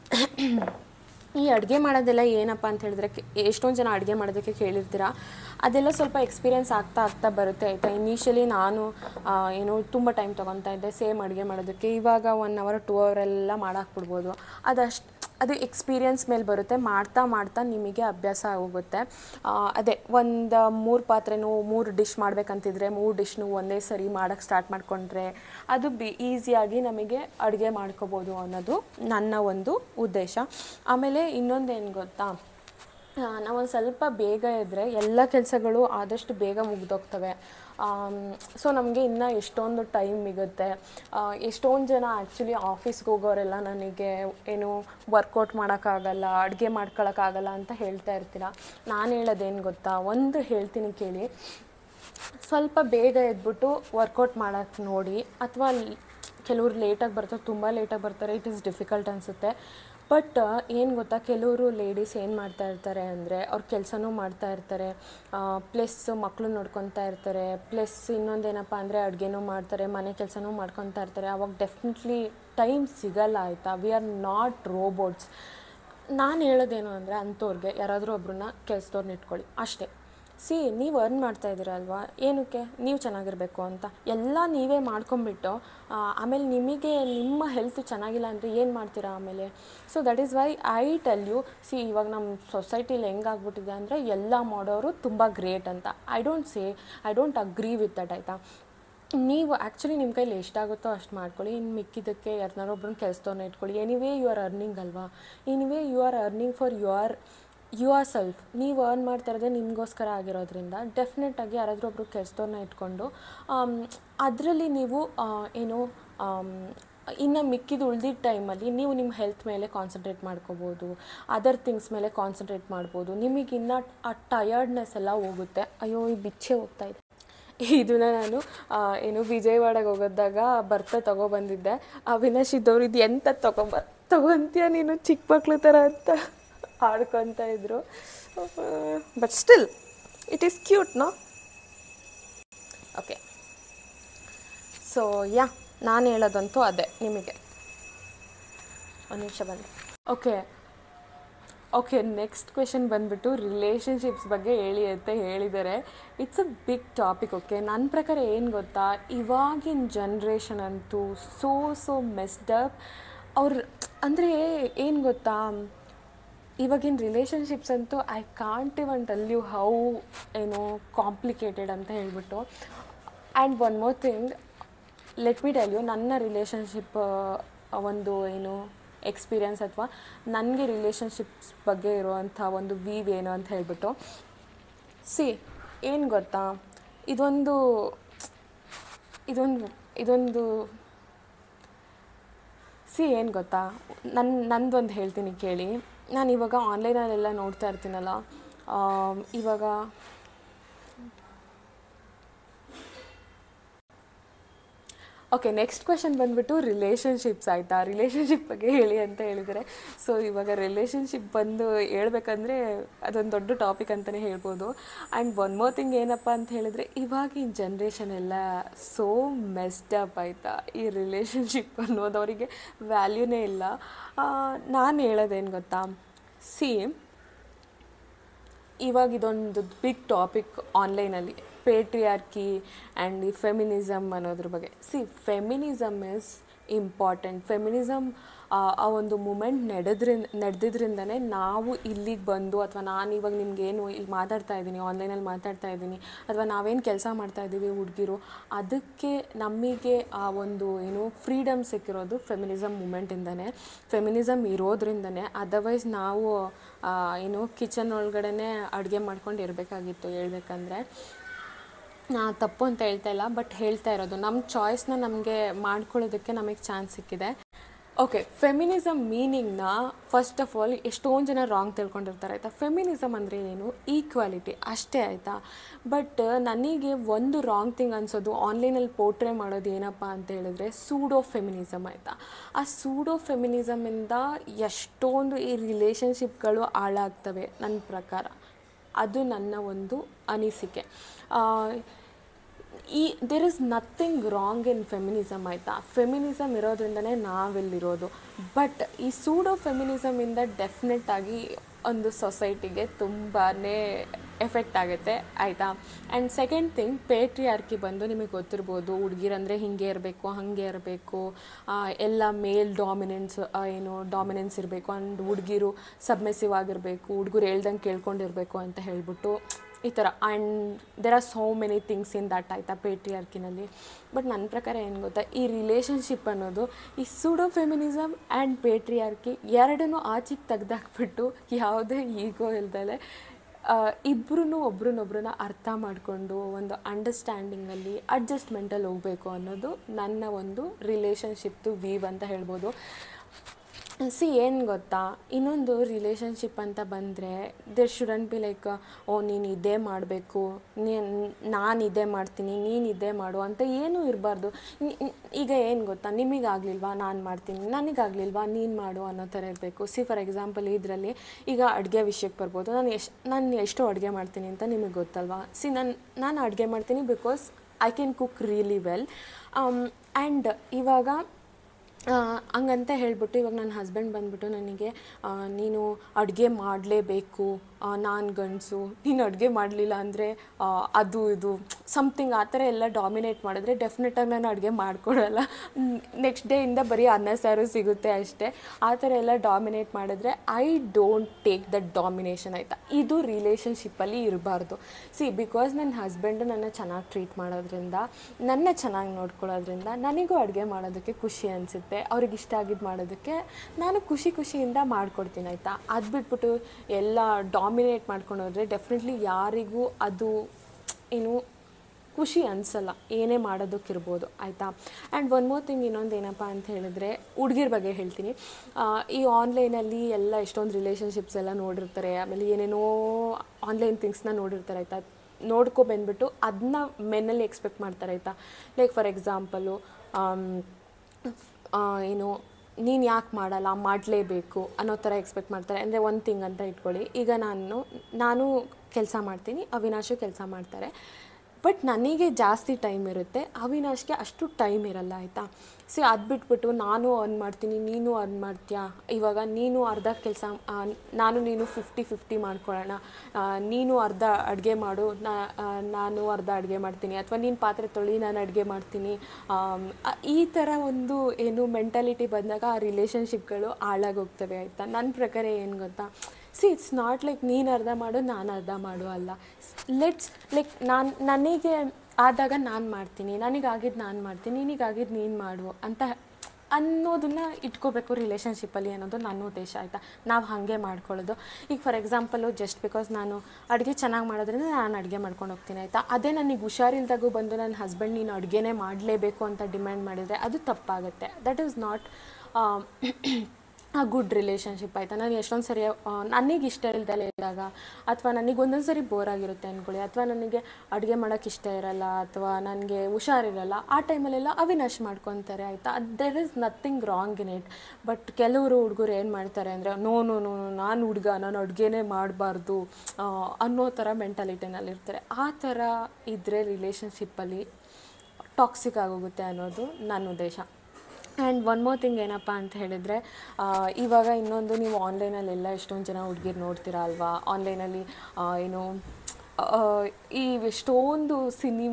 ಈ ಅಡುಗೆ ಮಾಡೋದೆಲ್ಲ ಏನಪ್ಪ ಅಂತ ಹೇಳಿದ್ರೆ ಎಷ್ಟೊಂದು ಜನ ಅಡುಗೆ ಮಾಡೋದಕ್ಕೆ ಕೇಳಿರ್ತೀರ ಅದೆಲ್ಲ ಸ್ವಲ್ಪ ಎಕ್ಸ್ಪೀರಿಯೆನ್ಸ್ ಆಗ್ತಾ ಆಗ್ತಾ ಬರುತ್ತೆ ಆಯಿತಾ ಇನಿಷಿಯಲಿ ನಾನು ಏನು ತುಂಬ ಟೈಮ್ ತೊಗೊತಾ ಇದ್ದೆ ಸೇಮ್ ಅಡುಗೆ ಮಾಡೋದಕ್ಕೆ ಇವಾಗ ಒನ್ ಅವರ್ ಟೂ ಅವರ್ ಎಲ್ಲ ಮಾಡಾಕ್ಬಿಡ್ಬೋದು ಅದಷ್ಟು ಅದು ಎಕ್ಸ್ಪೀರಿಯನ್ಸ್ ಮೇಲೆ ಬರುತ್ತೆ ಮಾಡ್ತಾ ಮಾಡ್ತಾ ನಿಮಗೆ ಅಭ್ಯಾಸ ಆಗೋಗುತ್ತೆ ಅದೇ ಒಂದು ಮೂರು ಪಾತ್ರೆನೂ ಮೂರು ಡಿಶ್ ಮಾಡಬೇಕಂತಿದ್ರೆ ಮೂರು ಡಿಶ್ನು ಒಂದೇ ಸರಿ ಮಾಡೋಕ್ಕೆ ಸ್ಟಾರ್ಟ್ ಮಾಡಿಕೊಂಡ್ರೆ ಅದು ಬಿ ಈಸಿಯಾಗಿ ನಮಗೆ ಅಡುಗೆ ಮಾಡ್ಕೋಬೋದು ಅನ್ನೋದು ನನ್ನ ಒಂದು ಉದ್ದೇಶ ಆಮೇಲೆ ಇನ್ನೊಂದೇನು ಗೊತ್ತಾ ನಾವೊಂದು ಸ್ವಲ್ಪ ಬೇಗ ಇದ್ದರೆ ಎಲ್ಲ ಕೆಲಸಗಳು ಆದಷ್ಟು ಬೇಗ ಮುಗ್ದೋಗ್ತವೆ ಸೊ ನಮಗೆ ಇನ್ನೂ ಎಷ್ಟೊಂದು ಟೈಮ್ ಸಿಗುತ್ತೆ ಎಷ್ಟೊಂದು ಜನ ಆ್ಯಕ್ಚುಲಿ ಆಫೀಸ್ಗೆ ಹೋಗೋರೆಲ್ಲ ನನಗೆ ಏನು ವರ್ಕೌಟ್ ಮಾಡೋಕ್ಕಾಗಲ್ಲ ಅಡುಗೆ ಮಾಡ್ಕೊಳಕ್ಕಾಗಲ್ಲ ಅಂತ ಹೇಳ್ತಾ ಇರ್ತೀರ ನಾನು ಹೇಳೋದೇನು ಗೊತ್ತಾ ಒಂದು ಹೇಳ್ತೀನಿ ಕೇಳಿ ಸ್ವಲ್ಪ ಬೇಗ ಎದ್ಬಿಟ್ಟು ವರ್ಕೌಟ್ ಮಾಡೋಕ್ಕೆ ನೋಡಿ ಅಥವಾ ಕೆಲವ್ರು ಲೇಟಾಗಿ ಬರ್ತಾರೆ ತುಂಬ ಲೇಟಾಗಿ ಬರ್ತಾರೆ ಇಟ್ ಈಸ್ ಡಿಫಿಕಲ್ಟ್ ಅನಿಸುತ್ತೆ ಬಟ್ ಏನು ಗೊತ್ತಾ ಕೆಲವರು ಲೇಡೀಸ್ ಏನು ಮಾಡ್ತಾ ಇರ್ತಾರೆ ಅಂದರೆ ಅವ್ರ ಕೆಲಸನೂ ಮಾಡ್ತಾ ಇರ್ತಾರೆ ಪ್ಲಸ್ ಮಕ್ಕಳು ನೋಡ್ಕೊತಾ ಇರ್ತಾರೆ ಪ್ಲಸ್ ಇನ್ನೊಂದೇನಪ್ಪ ಅಂದರೆ ಅಡುಗೆನೂ ಮಾಡ್ತಾರೆ ಮನೆ ಕೆಲಸನೂ ಮಾಡ್ಕೊತಾ ಇರ್ತಾರೆ ಅವಾಗ ಡೆಫಿನೆಟ್ಲಿ ಟೈಮ್ ಸಿಗಲ್ಲ ಆಯಿತಾ ವಿ ಆರ್ ನಾಟ್ ರೋಬೋಟ್ಸ್ ನಾನು ಹೇಳೋದೇನು ಅಂದರೆ ಅಂಥವ್ರಿಗೆ ಯಾರಾದರೂ ಒಬ್ರನ್ನ ಕೆಲಸದವ್ರನ್ನ ಇಟ್ಕೊಳ್ಳಿ ಅಷ್ಟೇ ಸಿ ನೀವು ಅರ್ನ್ ಮಾಡ್ತಾ ಇದ್ದೀರಲ್ವಾ ಏನಕ್ಕೆ ನೀವು ಚೆನ್ನಾಗಿರಬೇಕು ಅಂತ ಎಲ್ಲ ನೀವೇ ಮಾಡ್ಕೊಂಬಿಟ್ಟು ಆಮೇಲೆ ನಿಮಗೆ ನಿಮ್ಮ ಹೆಲ್ತ್ ಚೆನ್ನಾಗಿಲ್ಲ ಅಂದರೆ ಏನು ಮಾಡ್ತೀರಾ ಆಮೇಲೆ so that is why I tell you see ಇವಾಗ ನಮ್ಮ ಸೊಸೈಟಿಲಿ ಹೆಂಗಾಗ್ಬಿಟ್ಟಿದೆ ಅಂದರೆ ಎಲ್ಲ ಮಾಡೋರು ತುಂಬ ಗ್ರೇಟ್ ಅಂತ I don't say I don't agree with that ಆಯಿತಾ ನೀವು ಆ್ಯಕ್ಚುಲಿ ನಿಮ್ಮ ಕೈಲಿ ಎಷ್ಟಾಗುತ್ತೋ ಅಷ್ಟು ಮಾಡ್ಕೊಳ್ಳಿ ಇನ್ನು ಮಿಕ್ಕಿದ್ದಕ್ಕೆ ಯಾರನ್ನಾರೊಬ್ರನ್ನ ಕೆಲಸದವ್ರನ್ನ ಇಟ್ಕೊಳ್ಳಿ ಎನಿವೇ ಯು ಆರ್ ಅರ್ನಿಂಗ್ ಅಲ್ವಾ anyway you are earning for your yourself ನೀವು ಅರ್ನ್ ಮಾಡ್ತಾ ಇರೋದೇ ನಿಮಗೋಸ್ಕರ ಆಗಿರೋದ್ರಿಂದ ಡೆಫಿನೆಟಾಗಿ ಯಾರಾದರೂ ಒಬ್ಬರು ಕೆಲಸದವ್ರನ್ನ ಇಟ್ಕೊಂಡು ಅದರಲ್ಲಿ ನೀವು ಏನು ಇನ್ನು ಮಿಕ್ಕಿದ ಉಳ್ದಿದ್ದ ಟೈಮಲ್ಲಿ ನೀವು ನಿಮ್ಮ ಹೆಲ್ತ್ ಮೇಲೆ ಕಾನ್ಸಂಟ್ರೇಟ್ ಮಾಡ್ಕೋಬೋದು ಅದರ್ ಥಿಂಗ್ಸ್ ಮೇಲೆ ಕಾನ್ಸಂಟ್ರೇಟ್ ಮಾಡ್ಬೋದು ನಿಮಗಿನ್ನ ಆ ಟಯರ್ಡ್ನೆಸ್ ಎಲ್ಲ ಹೋಗುತ್ತೆ ಅಯ್ಯೋ ಈ ಬಿಚ್ಚೆ ಹೋಗ್ತಾ ಇದೆ ಇದನ್ನ ನಾನು ಆ, ಏನು ವಿಜಯವಾಡಗೆ ಹೋಗೋದಾಗ ಬರ್ತಾ ತೊಗೊಬಂದಿದ್ದೆ ಅವಿನಾಶ್ ಇದ್ದವ್ರು ಇದು ಎಂತ ತೊಗೊಂಬ ತೊಗೊಂತೀಯ ನೀನು ಚಿಕ್ಕ ಮಕ್ಳು ಥರ ಅಂತ ಆಡ್ಕೊತ ಇದ್ರು but still it is cute no okay so yeah ನಾನು ಹೇಳೋದಂತೂ ಅದೇ ನಿಮಗೆ ಒಂದು ನಿಮಿಷ ಬಂದು ಓಕೆ ಓಕೆ ನೆಕ್ಸ್ಟ್ ಕ್ವೆಶನ್ ಬಂದ್ಬಿಟ್ಟು ರಿಲೇಷನ್ಶಿಪ್ಸ್ ಬಗ್ಗೆ ಹೇಳಿ ಅಂತ ಹೇಳಿದ್ದಾರೆ it's a big topic okay ನನ್ನ ಪ್ರಕಾರ ಏನು ಗೊತ್ತಾ ಇವಾಗಿನ ಜನ್ರೇಷನ್ ಅಂತೂ ಸೋ ಸೋ ಮೆಸ್ಡ್ ಅಪ್ ಅವ್ರು ಅಂದರೆ ಏನು ಗೊತ್ತಾ ಇವಾಗಿನ ರಿಲೇಷನ್ಶಿಪ್ಸ್ ಅಂತೂ I can't even tell you how ಏನು ಕಾಂಪ್ಲಿಕೇಟೆಡ್ ಅಂತ ಹೇಳ್ಬಿಟ್ಟು and one more thing let me tell you ನನ್ನ ರಿಲೇಷನ್ಶಿಪ್ ಒಂದು ಏನು ಎಕ್ಸ್ಪೀರಿಯನ್ಸ್ ಅಥವಾ ನನಗೆ ರಿಲೇಷನ್ಶಿಪ್ಸ್ ಬಗ್ಗೆ ಇರುವಂಥ ಒಂದು ವೀವ್ ಏನು ಅಂತ ಹೇಳ್ಬಿಟ್ಟು ಸಿ ಏನು ಗೊತ್ತಾ ಇದೊಂದು ಇದೊಂದು ಇದೊಂದು ಸಿ ಏನು ಗೊತ್ತಾ ನನ್ನ ನಂದೊಂದು ಹೇಳ್ತೀನಿ ಕೇಳಿ ನಾನು ಇವಾಗ ಆನ್ಲೈನಲ್ಲೆಲ್ಲ ನೋಡ್ತಾ ಇರ್ತೀನಲ್ಲ ಆಮ್, ಇವಾಗ ಓಕೆ ನೆಕ್ಸ್ಟ್ ಕ್ವೆಶನ್ ಬಂದ್ಬಿಟ್ಟು ರಿಲೇಷನ್ಶಿಪ್ಸ್ ಆಯಿತಾ ರಿಲೇಷನ್ಶಿಪ್ ಬಗ್ಗೆ ಹೇಳಿ ಅಂತ ಹೇಳಿದರೆ ಸೊ ಇವಾಗ ರಿಲೇಷನ್ಶಿಪ್ ಬಂದು ಹೇಳ್ಬೇಕಂದ್ರೆ ಅದೊಂದು ದೊಡ್ಡ ಟಾಪಿಕ್ ಅಂತಲೇ ಹೇಳ್ಬೋದು ಆ್ಯಂಡ್ ಒನ್ ಮೋರ್ ಥಿಂಗ್ ಏನಪ್ಪ ಅಂತ ಹೇಳಿದರೆ ಇವಾಗಿನ ಜನ್ರೇಷನ್ ಎಲ್ಲ ಸೋ ಮೆಸ್ಡ್ ಅಪ್ ಆಯಿತಾ ಈ ರಿಲೇಷನ್ಶಿಪ್ ಅನ್ನೋದು ಅವರಿಗೆ ವ್ಯಾಲ್ಯೂನೇ ಇಲ್ಲ ನಾನು ಹೇಳೋದೇನು ಗೊತ್ತಾ ಸಿ ಇವಾಗ ಇದೊಂದು ಬಿಗ್ ಟಾಪಿಕ್ ಆನ್ಲೈನಲ್ಲಿ ಪೇಟ್ರಿಯಾರ್ಕಿ ಆ್ಯಂಡ್ ಈ ಫೆಮಿನಿಸಮ್ ಅನ್ನೋದ್ರ ಬಗ್ಗೆ see feminism is important feminism ಆ ಒಂದು ಮೂಮೆಂಟ್ ನಡೆದ್ರಿಂದ ನಡೆದಿದ್ರಿಂದನೇ ನಾವು ಇಲ್ಲಿಗೆ ಬಂದು ಅಥವಾ ನಾನು ಇವಾಗ ನಿಮಗೇನು ಇಲ್ಲಿ ಮಾತಾಡ್ತಾ ಇದ್ದೀನಿ ಆನ್ಲೈನಲ್ಲಿ ಮಾತಾಡ್ತಾ ಇದ್ದೀನಿ ಅಥವಾ ನಾವೇನು ಕೆಲಸ ಮಾಡ್ತಾ ಇದ್ದೀವಿ ಹುಡುಗಿರು ಅದಕ್ಕೆ ನಮಗೆ ಆ ಒಂದು ಏನು ಫ್ರೀಡಮ್ ಸಿಕ್ಕಿರೋದು ಫೆಮಿನಿಸಮ್ ಮೂಮೆಂಟಿಂದನೇ ಫೆಮಿನಿಸಮ್ ಇರೋದ್ರಿಂದನೇ ಅದರ್ವೈಸ್ ನಾವು ಆ, ಏನು ಕಿಚನ್ ಒಳಗಡೆ ಅಡುಗೆ ಮಾಡ್ಕೊಂಡು ಇರಬೇಕಾಗಿತ್ತು ಹೇಳ್ಬೇಕಂದ್ರೆ ನಾ ತಪ್ಪು ಅಂತ ಹೇಳ್ತಾ ಇಲ್ಲ ಬಟ್ ಹೇಳ್ತಾ ಇರೋದು ನಮ್ಮ ಚಾಯ್ಸ್ನ ನಮಗೆ ಮಾಡ್ಕೊಳ್ಳೋದಕ್ಕೆ ನಮಗೆ ಚಾನ್ಸ್ ಸಿಕ್ಕಿದೆ ಓಕೆ ಫೆಮಿನಿಸಮ್ ಮೀನಿಂಗ್ನ ಫಸ್ಟ್ ಆಫ್ ಆಲ್ ಎಷ್ಟೊಂದು ಜನ ರಾಂಗ್ ತಿಳ್ಕೊಂಡಿರ್ತಾರೆ ಆಯಿತಾ ಫೆಮಿನಿಸಮ್ ಅಂದರೆ ಏನು ಈಕ್ವಾಲಿಟಿ ಅಷ್ಟೇ ಆಯಿತಾ ಬಟ್ ನನಗೆ ಒಂದು ರಾಂಗ್ ಥಿಂಗ್ ಅನ್ಸೋದು ಆನ್ಲೈನಲ್ಲಿ ಪೋರ್ಟ್ರೇ ಮಾಡೋದು ಏನಪ್ಪ ಅಂತ ಹೇಳಿದ್ರೆ ಸೂಡೋ ಫೆಮಿನಿಸಮ್ ಆಯಿತಾ ಆ ಸೂಡೋ ಫೆಮಿನಿಸಮಿಂದ ಎಷ್ಟೊಂದು ಈ ರಿಲೇಷನ್ಶಿಪ್ಗಳು ಹಾಳಾಗ್ತವೆ ನನ್ನ ಪ್ರಕಾರ ಅದು ನನ್ನ ಒಂದು ಅನಿಸಿಕೆ ಆ, ಈ there is nothing wrong in feminism ಆಯಿತಾ ಫೆಮಿನಿಸಮ್ ಇರೋದ್ರಿಂದನೇ ನಾವಿಲ್ಲಿರೋದು ಬಟ್ ಈ ಸೂಡೋ ಫೆಮಿನಿಸಮಿಂದ ಡೆಫಿನೆಟ್ ಆಗಿ ಒಂದು ಸೊಸೈಟಿಗೆ ತುಂಬಾ ಎಫೆಕ್ಟ್ ಆಗುತ್ತೆ ಆಯಿತಾ ಆ್ಯಂಡ್ ಸೆಕೆಂಡ್ ಥಿಂಗ್ ಪೇಟ್ರಿಯಾರ್ಕಿ ಬಂದು ನಿಮಗೆ ಗೊತ್ತಿರ್ಬೋದು ಹುಡುಗಿರಂದರೆ ಹಿಂಗೆ ಇರಬೇಕು ಹಾಗೆ ಇರಬೇಕು ಎಲ್ಲ ಮೇಲ್ ಡಾಮಿನೆನ್ಸ್ ಏನು ಡಾಮಿನೆನ್ಸ್ ಇರಬೇಕು ಆ್ಯಂಡ್ ಹುಡುಗಿರು ಸಬ್ಮೆಸಿವ್ ಆಗಿರಬೇಕು ಹುಡುಗರು ಹೇಳ್ದಂಗೆ ಕೇಳ್ಕೊಂಡಿರಬೇಕು ಅಂತ ಹೇಳ್ಬಿಟ್ಟು ಈ ಥರ and there are so many things in that ಆಯಿತಾ ಪೇಟ್ರಿಯಾರ್ಕಿನಲ್ಲಿ ಬಟ್ ನನ್ನ ಪ್ರಕಾರ ಏನು ಗೊತ್ತಾ ಈ ರಿಲೇಷನ್ಶಿಪ್ ಅನ್ನೋದು ಈ ಸೂಡೋ ಫೆಮಿನಿಸಮ್ ಆ್ಯಂಡ್ ಪೇಟ್ರಿಯಾರ್ಕಿ ಎರಡನ್ನೂ ಆಚೆಗೆ ತೆಗ್ದಾಕ್ಬಿಟ್ಟು ಯಾವುದೇ ಈಗೋ ಇಲ್ದಲೆ ಇಬ್ಬರೂ ಒಬ್ರನ್ನೊಬ್ರನ್ನ ಅರ್ಥ ಮಾಡಿಕೊಂಡು ಒಂದು ಅಂಡರ್ಸ್ಟ್ಯಾಂಡಿಂಗಲ್ಲಿ ಅಡ್ಜಸ್ಟ್ಮೆಂಟಲ್ಲಿ ಹೋಗಬೇಕು ಅನ್ನೋದು ನನ್ನ ಒಂದು ರಿಲೇಷನ್ಶಿಪ್ದು ವೀವ್ ಅಂತ ಹೇಳ್ಬೋದು ಸಿ ಏನು ಗೊತ್ತಾ ಇನ್ನೊಂದು ರಿಲೇಷನ್ಶಿಪ್ ಅಂತ ಬಂದರೆ there shouldn't be like oh ನೀನು ಇದೇ ಮಾಡಬೇಕು ನೀನು ನಾನು ಇದೇ ಮಾಡ್ತೀನಿ ನೀನು ಇದೇ ಮಾಡು ಅಂತ ಏನೂ ಇರಬಾರ್ದು ಈಗ ಏನು ಗೊತ್ತಾ ನಿಮಗಾಗಲಿಲ್ವಾ ನಾನು ಮಾಡ್ತೀನಿ ನನಗಾಗಲಿಲ್ವಾ ನೀನು ಮಾಡು ಅನ್ನೋ ಥರ ಇರಬೇಕು ಸಿ ಫಾರ್ ಎಕ್ಸಾಂಪಲ್ ಇದರಲ್ಲಿ ಈಗ ಅಡುಗೆ ವಿಷಯಕ್ಕೆ ಬರ್ಬೋದು ನಾನು ಎಷ್ಟು ನಾನು ಎಷ್ಟು ಅಡುಗೆ ಮಾಡ್ತೀನಿ ಅಂತ ನಿಮಗೆ ಗೊತ್ತಲ್ವಾ ಸಿ ನಾನು ನಾನು ಅಡುಗೆ ಮಾಡ್ತೀನಿ because I can cook really well and ಇವಾಗ ಆ, ಹಂಗಂತ ಹೇಳ್ಬಿಟ್ಟು ಇವಾಗ ನನ್ನ ಹಸ್ಬೆಂಡ್ ಬಂದ್ಬಿಟ್ಟು ನನಗೆ ಆ, ನೀನು ಅಡುಗೆ ಮಾಡಲೇಬೇಕು ನಾನು ಗಂಡಸು ನೀನು ಅಡುಗೆ ಮಾಡಲಿಲ್ಲ ಅಂದರೆ ಅದು ಇದು ಸಮಥಿಂಗ್ ಆ ಥರ ಎಲ್ಲ ಡಾಮಿನೇಟ್ ಮಾಡಿದ್ರೆ ಡೆಫಿನೆಟಾಗಿ ನಾನು ಅಡುಗೆ ಮಾಡಿಕೊಡಲ್ಲ ನೆಕ್ಸ್ಟ್ ಡೇಯಿಂದ ಬರೀ ಅನ್ನ ಸಾರು ಸಿಗುತ್ತೆ ಅಷ್ಟೇ ಆ ಥರ ಎಲ್ಲ ಡಾಮಿನೇಟ್ ಮಾಡಿದ್ರೆ I don't take that domination ಆಯಿತಾ ಇದು ರಿಲೇಷನ್ಶಿಪ್ಪಲ್ಲಿ ಇರಬಾರ್ದು ಸಿ ಬಿಕಾಸ್ ನನ್ನ ಹಸ್ಬೆಂಡು ನನ್ನ ಚೆನ್ನಾಗಿ ಟ್ರೀಟ್ ಮಾಡೋದ್ರಿಂದ ನನ್ನ ಚೆನ್ನಾಗಿ ನೋಡ್ಕೊಳ್ಳೋದ್ರಿಂದ ನನಗೂ ಅಡುಗೆ ಮಾಡೋದಕ್ಕೆ ಖುಷಿ ಅನಿಸುತ್ತೆ ಅವ್ರಿಗೆ ಇಷ್ಟ ಆಗಿದ್ದು ಮಾಡೋದಕ್ಕೆ ನಾನು ಖುಷಿ ಖುಷಿಯಿಂದ ಮಾಡಿಕೊಡ್ತೀನಿ ಆಯಿತಾ ಅದು ಬಿಟ್ಬಿಟ್ಟು ಎಲ್ಲ ಡಾಮಿನೇಟ್ ಮಾಡ್ಕೊಂಡು ಹೋದರೆ ಡೆಫಿನೆಟ್ಲಿ ಯಾರಿಗೂ ಅದು ಏನು ಖುಷಿ ಅನಿಸಲ್ಲ ಏನೇ ಮಾಡೋದಕ್ಕಿರ್ಬೋದು ಆಯಿತಾ ಆ್ಯಂಡ್ ಒನ್ ಮೋರ್ ಥಿಂಗ್ ಇನ್ನೊಂದು ಏನಪ್ಪ ಅಂತ ಹೇಳಿದ್ರೆ ಹುಡುಗಿರ ಬಗ್ಗೆ ಹೇಳ್ತೀನಿ ಆ, ಈ ಆನ್ಲೈನಲ್ಲಿ ಎಲ್ಲ ಎಷ್ಟೊಂದು ರಿಲೇಷನ್ಶಿಪ್ಸ್ ಎಲ್ಲ ನೋಡಿರ್ತಾರೆ ಆಮೇಲೆ ಏನೇನೋ ಆನ್ಲೈನ್ ಥಿಂಗ್ಸ್ನ ನೋಡಿರ್ತಾರೆ ಆಯಿತಾ ನೋಡ್ಕೊ ಬಂದ್ಬಿಟ್ಟು ಅದನ್ನ ಮೆನ್ನಲ್ಲಿ ಎಕ್ಸ್ಪೆಕ್ಟ್ ಮಾಡ್ತಾರೆ ಆಯಿತಾ ಲೈಕ್ ಫಾರ್ ಎಕ್ಸಾಂಪಲು ಏನು ನೀನು ಯಾಕೆ ಮಾಡಲ್ಲ ಮಾಡಲೇಬೇಕು ಅನ್ನೋ ಥರ ಎಕ್ಸ್ಪೆಕ್ಟ್ ಮಾಡ್ತಾರೆ ಅಂದರೆ ಒಂದು ಥಿಂಗ್ ಅಂತ ಇಟ್ಕೊಳ್ಳಿ ಈಗ ನಾನು ನಾನು ಕೆಲಸ ಮಾಡ್ತೀನಿ ಅವಿನಾಶು ಕೆಲಸ ಮಾಡ್ತಾರೆ ಬಟ್ ನನಗೆ ಜಾಸ್ತಿ ಟೈಮ್ ಇರುತ್ತೆ ಅವಿನಾಶ್ಗೆ ಅಷ್ಟು ಟೈಮ್ ಇರಲ್ಲ ಆಯಿತಾ ಸಿ ಅದು ಬಿಟ್ಬಿಟ್ಟು ನಾನು ಅರ್ನ್ ಮಾಡ್ತೀನಿ ನೀನು ಅರ್ನ್ ಮಾಡ್ತೀಯಾ ಇವಾಗ ನೀನು ಅರ್ಧ ಕೆಲಸ ನಾನು ನೀನು ಫಿಫ್ಟಿ ಫಿಫ್ಟಿ ಮಾಡ್ಕೊಳ್ಳೋಣ ಆ, ನೀನು ಅರ್ಧ ಅಡುಗೆ ಮಾಡು ನಾ ಆ, ನಾನು ಅರ್ಧ ಅಡುಗೆ ಮಾಡ್ತೀನಿ ಅಥವಾ ನೀನು ಪಾತ್ರೆ ತೊಳಿ ನಾನು ಅಡುಗೆ ಮಾಡ್ತೀನಿ ಆಮ್, ಆ, ಈ ಥರ ಒಂದು ಏನು ಮೆಂಟಾಲಿಟಿ ಬಂದಾಗ ಆ ರಿಲೇಷನ್ಶಿಪ್ಗಳು ಹಾಳಾಗೋಗ್ತವೆ ಆಯಿತಾ ನನ್ನ ಪ್ರಕಾರ ಏನು ಗೊತ್ತಾ ಸಿ ಇಟ್ಸ್ ನಾಟ್ ಲೈಕ್ ನೀನು ಅರ್ಧ ಮಾಡು ನಾನು ಅರ್ಧ ಮಾಡು ಅಲ್ಲ ಲೆಟ್ಸ್ ಲೈಕ್ ನಾನು ನನಗೆ ಆದಾಗ ನಾನು ಮಾಡ್ತೀನಿ ನನಗಾಗಿದ್ದು ನಾನು ಮಾಡ್ತೀನಿ ನಿನಗಾಗಿದ್ದು ನೀನು ಮಾಡು ಅಂತ ಅನ್ನೋದನ್ನ ಇಟ್ಕೋಬೇಕು ರಿಲೇಷನ್ಶಿಪ್ಪಲ್ಲಿ ಅನ್ನೋದು ನನ್ನ ಉದ್ದೇಶ ಆಯಿತಾ ನಾವು ಹಾಗೆ ಮಾಡ್ಕೊಳ್ಳೋದು ಈಗ ಫಾರ್ ಎಕ್ಸಾಂಪಲು ಜಸ್ಟ್ ಬಿಕಾಸ್ ನಾನು ಅಡುಗೆ ಚೆನ್ನಾಗಿ ಮಾಡೋದ್ರಿಂದ ನಾನು ಅಡುಗೆ ಮಾಡ್ಕೊಂಡು ಹೋಗ್ತೀನಿ ಆಯಿತಾ ಅದೇ ನನಗೆ ಹುಷಾರಿಲ್ದಾಗೂ ಬಂದು ನನ್ನ ಹಸ್ಬೆಂಡ್ ನೀನು ಅಡುಗೆನೇ ಮಾಡಲೇಬೇಕು ಅಂತ ಡಿಮ್ಯಾಂಡ್ ಮಾಡಿದರೆ ಅದು ತಪ್ಪಾಗುತ್ತೆ that is not a good relationship ಆಯಿತಾ ನಾನು ಎಷ್ಟೊಂದು ಸರಿ ನನಗೆ ಇಷ್ಟ ಇಲ್ದಲೇ ಇದ್ದಾಗ ಅಥವಾ ನನಗೆ ಒಂದೊಂದು ಸರಿ ಬೋರ್ ಆಗಿರುತ್ತೆ ಅಂದ್ಕೊಳ್ಳಿ ಅಥವಾ ನನಗೆ ಅಡುಗೆ ಮಾಡೋಕ್ಕೆ ಇಷ್ಟ ಇರಲ್ಲ ಅಥವಾ ನನಗೆ ಹುಷಾರಿರಲ್ಲ ಆ ಟೈಮಲ್ಲೆಲ್ಲ ಅವಿನಾಶ್ ಮಾಡ್ಕೊತಾರೆ ಆಯಿತಾ there is nothing wrong in it but ಕೆಲವರು ಹುಡುಗರು ಏನು ಮಾಡ್ತಾರೆ ಅಂದರೆ ನೋ ನೋ ನೋ ನಾನು ಹುಡುಗ ನಾನು ಅಡುಗೆನೇ ಮಾಡಬಾರ್ದು ಅನ್ನೋ ಥರ ಮೆಂಟಾಲಿಟಿನಲ್ಲಿ ಇರ್ತಾರೆ ಆ ಥರ ಇದ್ದರೆ ರಿಲೇಷನ್ಶಿಪ್ಪಲ್ಲಿ ಟಾಕ್ಸಿಕ್ ಆಗೋಗುತ್ತೆ ಅನ್ನೋದು ನನ್ನ ಉದ್ದೇಶ ಆ್ಯಂಡ್ ಒನ್ ಮೋರ್ ಥಿಂಗ್ ಏನಪ್ಪ ಅಂತ ಹೇಳಿದರೆ ಇವಾಗ ಇನ್ನೊಂದು ನೀವು ಆನ್ಲೈನಲ್ಲೆಲ್ಲ ಎಷ್ಟೊಂದು ಜನ ಹುಡುಗಿರು ನೋಡ್ತೀರಾ ಅಲ್ವಾ ಆನ್ಲೈನಲ್ಲಿ ಏನು ಆ, ಈ ಎಷ್ಟೊಂದು ಸಿನಿ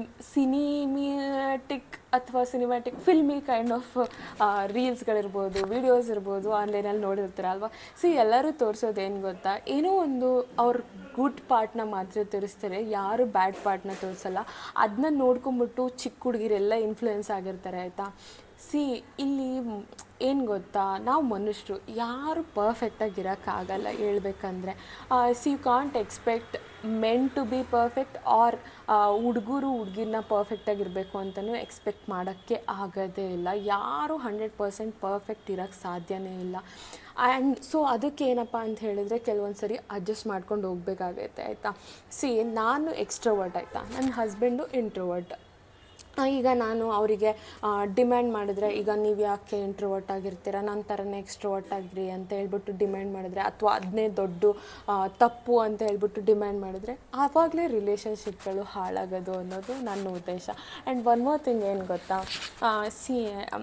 ಸಿನಿಮ್ಯಾಟಿಕ್ ಅಥವಾ ಸಿನಿಮ್ಯಾಟಿಕ್ ಫಿಲ್ಮಿ ಕೈಂಡ್ ಆಫ್ ರೀಲ್ಸ್ಗಳಿರ್ಬೋದು ವೀಡಿಯೋಸ್ ಇರ್ಬೋದು ಆನ್ಲೈನಲ್ಲಿ ನೋಡಿರ್ತೀರ ಅಲ್ವಾ ಸಿ ಎಲ್ಲರೂ ತೋರಿಸೋದು ಏನು ಗೊತ್ತಾ ಏನೋ ಒಂದು ಅವ್ರ ಗುಡ್ ಪಾರ್ಟ್ನ ಮಾತ್ರ ತೋರಿಸ್ತಾರೆ ಯಾರು ಬ್ಯಾಡ್ ಪಾರ್ಟ್ನ ತೋರಿಸಲ್ಲ ಅದನ್ನ ನೋಡ್ಕೊಂಬಿಟ್ಟು ಚಿಕ್ಕ ಹುಡುಗಿರೆಲ್ಲ ಇನ್ಫ್ಲೂಯೆನ್ಸ್ ಆಗಿರ್ತಾರೆ ಆಯಿತಾ ಸಿ ಇಲ್ಲಿ ಏನು ಗೊತ್ತಾ ನಾವು ಮನುಷ್ಯರು ಯಾರು ಪರ್ಫೆಕ್ಟಾಗಿ ಇರೋಕ್ಕಾಗಲ್ಲ ಹೇಳ್ಬೇಕಂದ್ರೆ see you can't expect men to be perfect or ಹುಡುಗರು ಹುಡುಗಿನ ಪರ್ಫೆಕ್ಟಾಗಿರಬೇಕು ಅಂತಲೂ ಎಕ್ಸ್ಪೆಕ್ಟ್ ಮಾಡೋಕ್ಕೆ ಆಗೋದೇ ಇಲ್ಲ ಯಾರು ಹಂಡ್ರೆಡ್ ಪರ್ಸೆಂಟ್ ಪರ್ಫೆಕ್ಟ್ ಇರೋಕ್ಕೆ ಸಾಧ್ಯನೇ ಇಲ್ಲ ಆ್ಯಂಡ್ ಸೊ ಅದಕ್ಕೆ ಏನಪ್ಪ ಅಂತ ಹೇಳಿದರೆ ಕೆಲವೊಂದು ಸರಿ ಅಡ್ಜಸ್ಟ್ ಮಾಡ್ಕೊಂಡು ಹೋಗ್ಬೇಕಾಗೈತೆ ಆಯಿತಾ ಸಿ ನಾನು ಎಕ್ಸ್ಟ್ರೋವರ್ಟ್ ಆಯಿತಾ ನನ್ನ ಹಸ್ಬೆಂಡು ಇಂಟ್ರೋವರ್ಟ್ ಆ, ಈಗ ನಾನು ಅವರಿಗೆ ಡಿಮ್ಯಾಂಡ್ ಮಾಡಿದ್ರೆ ಈಗ ನೀವು ಯಾಕೆ ಇಂಟ್ರೋವರ್ಟ್ ಆಗಿರ್ತೀರ ನನ್ನ ಥರನೇ ಎಕ್ಸ್ಟ್ರೋವರ್ಟ್ ಆಗಿರಿ ಅಂತ ಹೇಳ್ಬಿಟ್ಟು ಡಿಮ್ಯಾಂಡ್ ಮಾಡಿದ್ರೆ ಅಥವಾ ಅದನ್ನೇ ದೊಡ್ಡ ಆ, ತಪ್ಪು ಅಂತ ಹೇಳ್ಬಿಟ್ಟು ಡಿಮ್ಯಾಂಡ್ ಮಾಡಿದ್ರೆ ಆವಾಗಲೇ ರಿಲೇಷನ್ಶಿಪ್ಗಳು ಹಾಳಾಗೋದು ಅನ್ನೋದು ನನ್ನ ಉದ್ದೇಶ ಆ್ಯಂಡ್ ಒನ್ ಮೋರ್ ಥಿಂಗ್ ಏನು ಗೊತ್ತಾ ಸಿ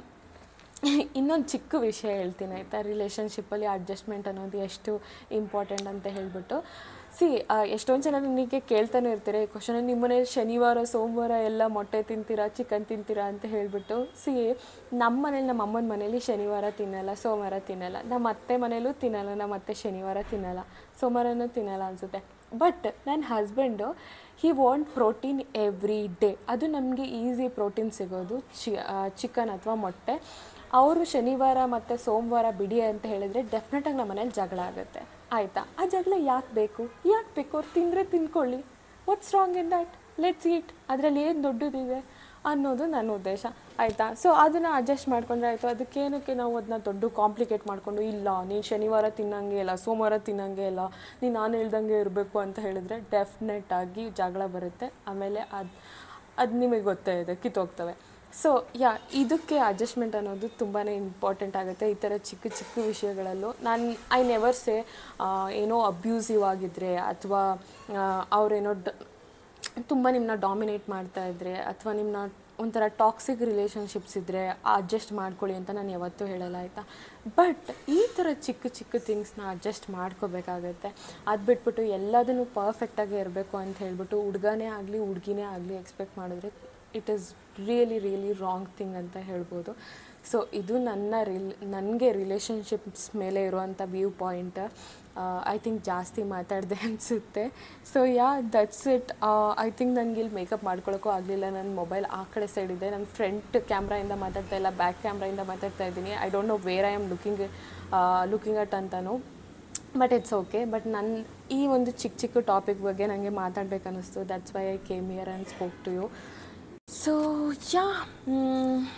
ಇನ್ನೊಂದು ಚಿಕ್ಕ ವಿಷಯ ಹೇಳ್ತೀನಿ ಆಯಿತಾ ರಿಲೇಷನ್ಶಿಪ್ಪಲ್ಲಿ ಅಡ್ಜಸ್ಟ್ಮೆಂಟ್ ಅನ್ನೋದು ಎಷ್ಟು ಇಂಪಾರ್ಟೆಂಟ್ ಅಂತ ಹೇಳ್ಬಿಟ್ಟು ಸಿ ಎಷ್ಟೊಂದು ಜನ ನನಗೆ ಕೇಳ್ತಾನೆ ಇರ್ತಾರೆ ಈ ಕ್ವಶನ್ ನಿಮ್ಮ ಮನೇಲಿ ಶನಿವಾರ ಸೋಮವಾರ ಎಲ್ಲ ಮೊಟ್ಟೆ ತಿಂತೀರಾ ಚಿಕನ್ ತಿಂತೀರಾ ಅಂತ ಹೇಳ್ಬಿಟ್ಟು ಸಿ ನಮ್ಮ ಮನೇಲಿ ನಮ್ಮ ಅಮ್ಮನ ಮನೇಲಿ ಶನಿವಾರ ತಿನ್ನಲ್ಲ ಸೋಮವಾರ ತಿನ್ನಲ್ಲ ನಮ್ಮ ಅತ್ತೆ ಮನೇಲೂ ತಿನ್ನಲ್ಲ ನಮ್ಮ ಅತ್ತೆ ಶನಿವಾರ ತಿನ್ನಲ್ಲ ಸೋಮವಾರನೂ ತಿನ್ನಲ್ಲ ಅನಿಸುತ್ತೆ ಬಟ್ ನನ್ನ husband he want protein every day ಅದು ನಮಗೆ ಈಸಿ ಪ್ರೋಟೀನ್ ಸಿಗೋದು ಚಿ ಚಿಕನ್ ಅಥವಾ ಮೊಟ್ಟೆ ಅವರು ಶನಿವಾರ ಮತ್ತು ಸೋಮವಾರ ಬಿಡಿ ಅಂತ ಹೇಳಿದರೆ ಡೆಫಿನೆಟಾಗಿ ನಮ್ಮ ಮನೇಲಿ ಜಗಳ ಆಗುತ್ತೆ ಆಯಿತಾ ಆ ಜಗಳ ಯಾಕೆ ಬೇಕು ಯಾಕೆ ಬೇಕು ಅವ್ರು ತಿಂದರೆ ತಿನ್ಕೊಳ್ಳಿ what's wrong in that let's eat ಅದರಲ್ಲಿ ಏನು ದೊಡ್ಡದಿದೆ ಅನ್ನೋದು ನನ್ನ ಉದ್ದೇಶ ಆಯಿತಾ ಸೊ ಅದನ್ನು ಅಡ್ಜಸ್ಟ್ ಮಾಡ್ಕೊಂಡ್ರೆ ಆಯಿತು ಅದಕ್ಕೇನಕ್ಕೆ ನಾವು ಅದನ್ನ ದೊಡ್ಡ ಕಾಂಪ್ಲಿಕೇಟ್ ಮಾಡಿಕೊಂಡು ಇಲ್ಲ ನೀನು ಶನಿವಾರ ತಿನ್ನಂಗೆ ಇಲ್ಲ ಸೋಮವಾರ ತಿನ್ನಂಗೆ ಇಲ್ಲ ನೀನು ನಾನು ಹೇಳ್ದಂಗೆ ಇರಬೇಕು ಅಂತ ಹೇಳಿದ್ರೆ ಡೆಫಿನೆಟ್ ಆಗಿ ಜಗಳ ಬರುತ್ತೆ ಆಮೇಲೆ ಅದು ಅದು ನಿಮಗೆ ಗೊತ್ತೇ ಇದೆ ಕಿತ್ತೋಗ್ತವೆ ಸೊ ಯಾ ಇದಕ್ಕೆ ಅಡ್ಜಸ್ಟ್ಮೆಂಟ್ ಅನ್ನೋದು ತುಂಬಾ ಇಂಪಾರ್ಟೆಂಟ್ ಆಗುತ್ತೆ ಈ ಥರ ಚಿಕ್ಕ ಚಿಕ್ಕ ವಿಷಯಗಳಲ್ಲೂ ನಾನು ಐ ನೆವರ್ ಸೇ ಏನೋ ಅಬ್ಯೂಸಿವ್ ಆಗಿದ್ದರೆ ಅಥವಾ ಅವರೇನೋ ಡ ತುಂಬ ನಿಮ್ಮನ್ನ ಡಾಮಿನೇಟ್ ಮಾಡ್ತಾ ಇದ್ರೆ ಅಥವಾ ನಿಮ್ಮನ್ನ ಒಂಥರ ಟಾಕ್ಸಿಕ್ ರಿಲೇಷನ್ಶಿಪ್ಸ್ ಇದ್ದರೆ ಅಡ್ಜಸ್ಟ್ ಮಾಡ್ಕೊಳ್ಳಿ ಅಂತ ನಾನು ಯಾವತ್ತೂ ಹೇಳಲ್ಲ ಆಯಿತಾ ಬಟ್ ಈ ಥರ ಚಿಕ್ಕ ಚಿಕ್ಕ ಥಿಂಗ್ಸ್ನ ಅಡ್ಜಸ್ಟ್ ಮಾಡ್ಕೋಬೇಕಾಗತ್ತೆ ಅದು ಬಿಟ್ಬಿಟ್ಟು ಎಲ್ಲದನ್ನು ಪರ್ಫೆಕ್ಟಾಗಿ ಇರಬೇಕು ಅಂತ ಹೇಳ್ಬಿಟ್ಟು ಹುಡುಗನೇ ಆಗಲಿ ಹುಡುಗಿನೇ ಆಗಲಿ ಎಕ್ಸ್ಪೆಕ್ಟ್ ಮಾಡಿದ್ರೆ it is really really wrong thing ಅಂತ ಹೇಳ್ಬೋದು ಸೊ ಇದು ನನ್ನ ರಿಲ್ ನನಗೆ ರಿಲೇಷನ್ಶಿಪ್ಸ್ ಮೇಲೆ ಇರುವಂಥ ವ್ಯೂ ಪಾಯಿಂಟ್ ಐ ಥಿಂಕ್ ಜಾಸ್ತಿ ಮಾತಾಡಿದೆ ಅನಿಸುತ್ತೆ so yeah that's it I think ನನಗೆ ಇಲ್ಲಿ ಮೇಕಪ್ ಮಾಡ್ಕೊಳ್ಳೋಕ್ಕೂ ಆಗಲಿಲ್ಲ ನನ್ನ ಮೊಬೈಲ್ ಆ ಕಡೆ ಸೈಡ್ ಇದೆ ನನ್ನ ಫ್ರಂಟ್ ಕ್ಯಾಮ್ರಾಯಿಂದ ಮಾತಾಡ್ತಾ ಇಲ್ಲ ಬ್ಯಾಕ್ ಕ್ಯಾಮ್ರಾಯಿಂದ ಮಾತಾಡ್ತಾ ಇದ್ದೀನಿ I don't know where I am looking looking at ಅಂತಲೂ ಬಟ್ ಇಟ್ಸ್ ಓಕೆ ಬಟ್ ನನ್ನ ಈ ಒಂದು ಚಿಕ್ಕ ಚಿಕ್ಕ ಟಾಪಿಕ್ ಬಗ್ಗೆ ನನಗೆ ಮಾತಾಡ್ಬೇಕು ಅನ್ನಿಸ್ತು that's why I came here and spoke to you so yeah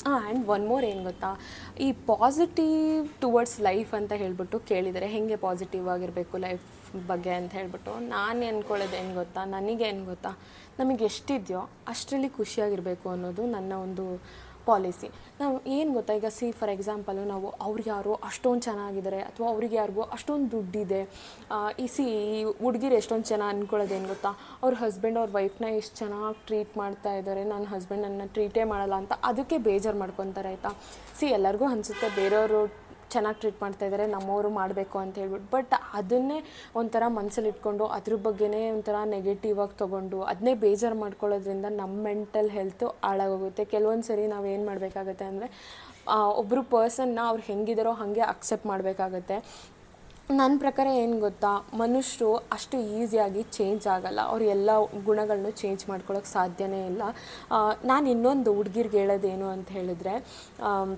ಹಾಂ ಆ್ಯಂಡ್ ಒನ್ ಮೋರ್ ಏನು ಗೊತ್ತಾ ಈ ಪಾಸಿಟಿವ್ ಟುವರ್ಡ್ಸ್ ಲೈಫ್ ಅಂತ ಹೇಳ್ಬಿಟ್ಟು ಕೇಳಿದರೆ ಹೇಗೆ ಪಾಸಿಟಿವ್ ಆಗಿರಬೇಕು ಲೈಫ್ ಬಗ್ಗೆ ಅಂತ ಹೇಳ್ಬಿಟ್ಟು ನಾನು ಅಂದ್ಕೊಳ್ಳೋದು ಏನು ಗೊತ್ತಾ ನನಗೆ ಏನು ಗೊತ್ತಾ ನಮಗೆ ಎಷ್ಟಿದೆಯೋ ಅಷ್ಟರಲ್ಲಿ ಖುಷಿಯಾಗಿರಬೇಕು ಅನ್ನೋದು ನನ್ನ ಒಂದು ಪಾಲಿಸಿ ನಾವು ಏನು ಗೊತ್ತಾ ಈಗ ಸಿ ಫಾರ್ ಎಕ್ಸಾಂಪಲು ನಾವು ಅವ್ರಿಗೆ ಯಾರೋ ಅಷ್ಟೊಂದು ಚೆನ್ನಾಗಿದ್ದಾರೆ ಅಥವಾ ಅವ್ರಿಗೆ ಯಾರಿಗೋ ಅಷ್ಟೊಂದು ದುಡ್ಡಿದೆ ಆ, ಈ ಸಿ ಈ ಹುಡುಗಿರು ಎಷ್ಟೊಂದು ಜನ ಅಂದ್ಕೊಳ್ಳೋದು ಏನು ಗೊತ್ತಾ ಅವ್ರ ಹಸ್ಬೆಂಡ್ ಅವ್ರ ವೈಫ್ನ ಎಷ್ಟು ಚೆನ್ನಾಗಿ ಟ್ರೀಟ್ ಮಾಡ್ತಾ ಇದ್ದಾರೆ ನನ್ನ ಹಸ್ಬೆಂಡ್ ನನ್ನ ಟ್ರೀಟೇ ಮಾಡಲ್ಲ ಅಂತ ಅದಕ್ಕೆ ಬೇಜಾರು ಮಾಡ್ಕೊತಾರೆ ಆಯಿತಾ ಸಿ ಎಲ್ಲರಿಗೂ ಅನಿಸುತ್ತೆ ಬೇರೆಯವರು ಚೆನ್ನಾಗಿ ಟ್ರೀಟ್ ಮಾಡ್ತಾ ಇದ್ದಾರೆ ನಮ್ಮವರು ಮಾಡಬೇಕು ಅಂತ ಹೇಳ್ಬಿಟ್ಟು ಬಟ್ ಅದನ್ನೇ ಒಂಥರ ಮನಸ್ಸಲ್ಲಿ ಇಟ್ಕೊಂಡು ಅದ್ರ ಬಗ್ಗೆನೇ ಒಂಥರ ನೆಗೆಟಿವ್ ಆಗಿ ತೊಗೊಂಡು ಅದನ್ನೇ ಬೇಜಾರು ಮಾಡ್ಕೊಳ್ಳೋದ್ರಿಂದ ನಮ್ಮ ಮೆಂಟಲ್ ಹೆಲ್ತು ಹಾಳಾಗೋಗುತ್ತೆ ಕೆಲವೊಂದು ಸರಿ ನಾವು ಏನು ಮಾಡಬೇಕಾಗತ್ತೆ ಅಂದರೆ ಒಬ್ಬರು ಪರ್ಸನ್ನ ಅವ್ರು ಹೆಂಗಿದಾರೋ ಹಾಗೆ ಅಕ್ಸೆಪ್ಟ್ ಮಾಡಬೇಕಾಗತ್ತೆ ನನ್ನ ಪ್ರಕಾರ ಏನು ಗೊತ್ತಾ ಮನುಷ್ಯರು ಅಷ್ಟು ಈಸಿಯಾಗಿ ಚೇಂಜ್ ಆಗಲ್ಲ ಅವ್ರು ಎಲ್ಲ ಗುಣಗಳನ್ನು ಚೇಂಜ್ ಮಾಡ್ಕೊಳ್ಳೋಕೆ ಸಾಧ್ಯನೇ ಇಲ್ಲ ನಾನು ಇನ್ನೊಂದು ಹುಡುಗಿರ್ಗೆ ಹೇಳೋದೇನು ಅಂತ ಹೇಳಿದ್ರೆ ಆಮ್,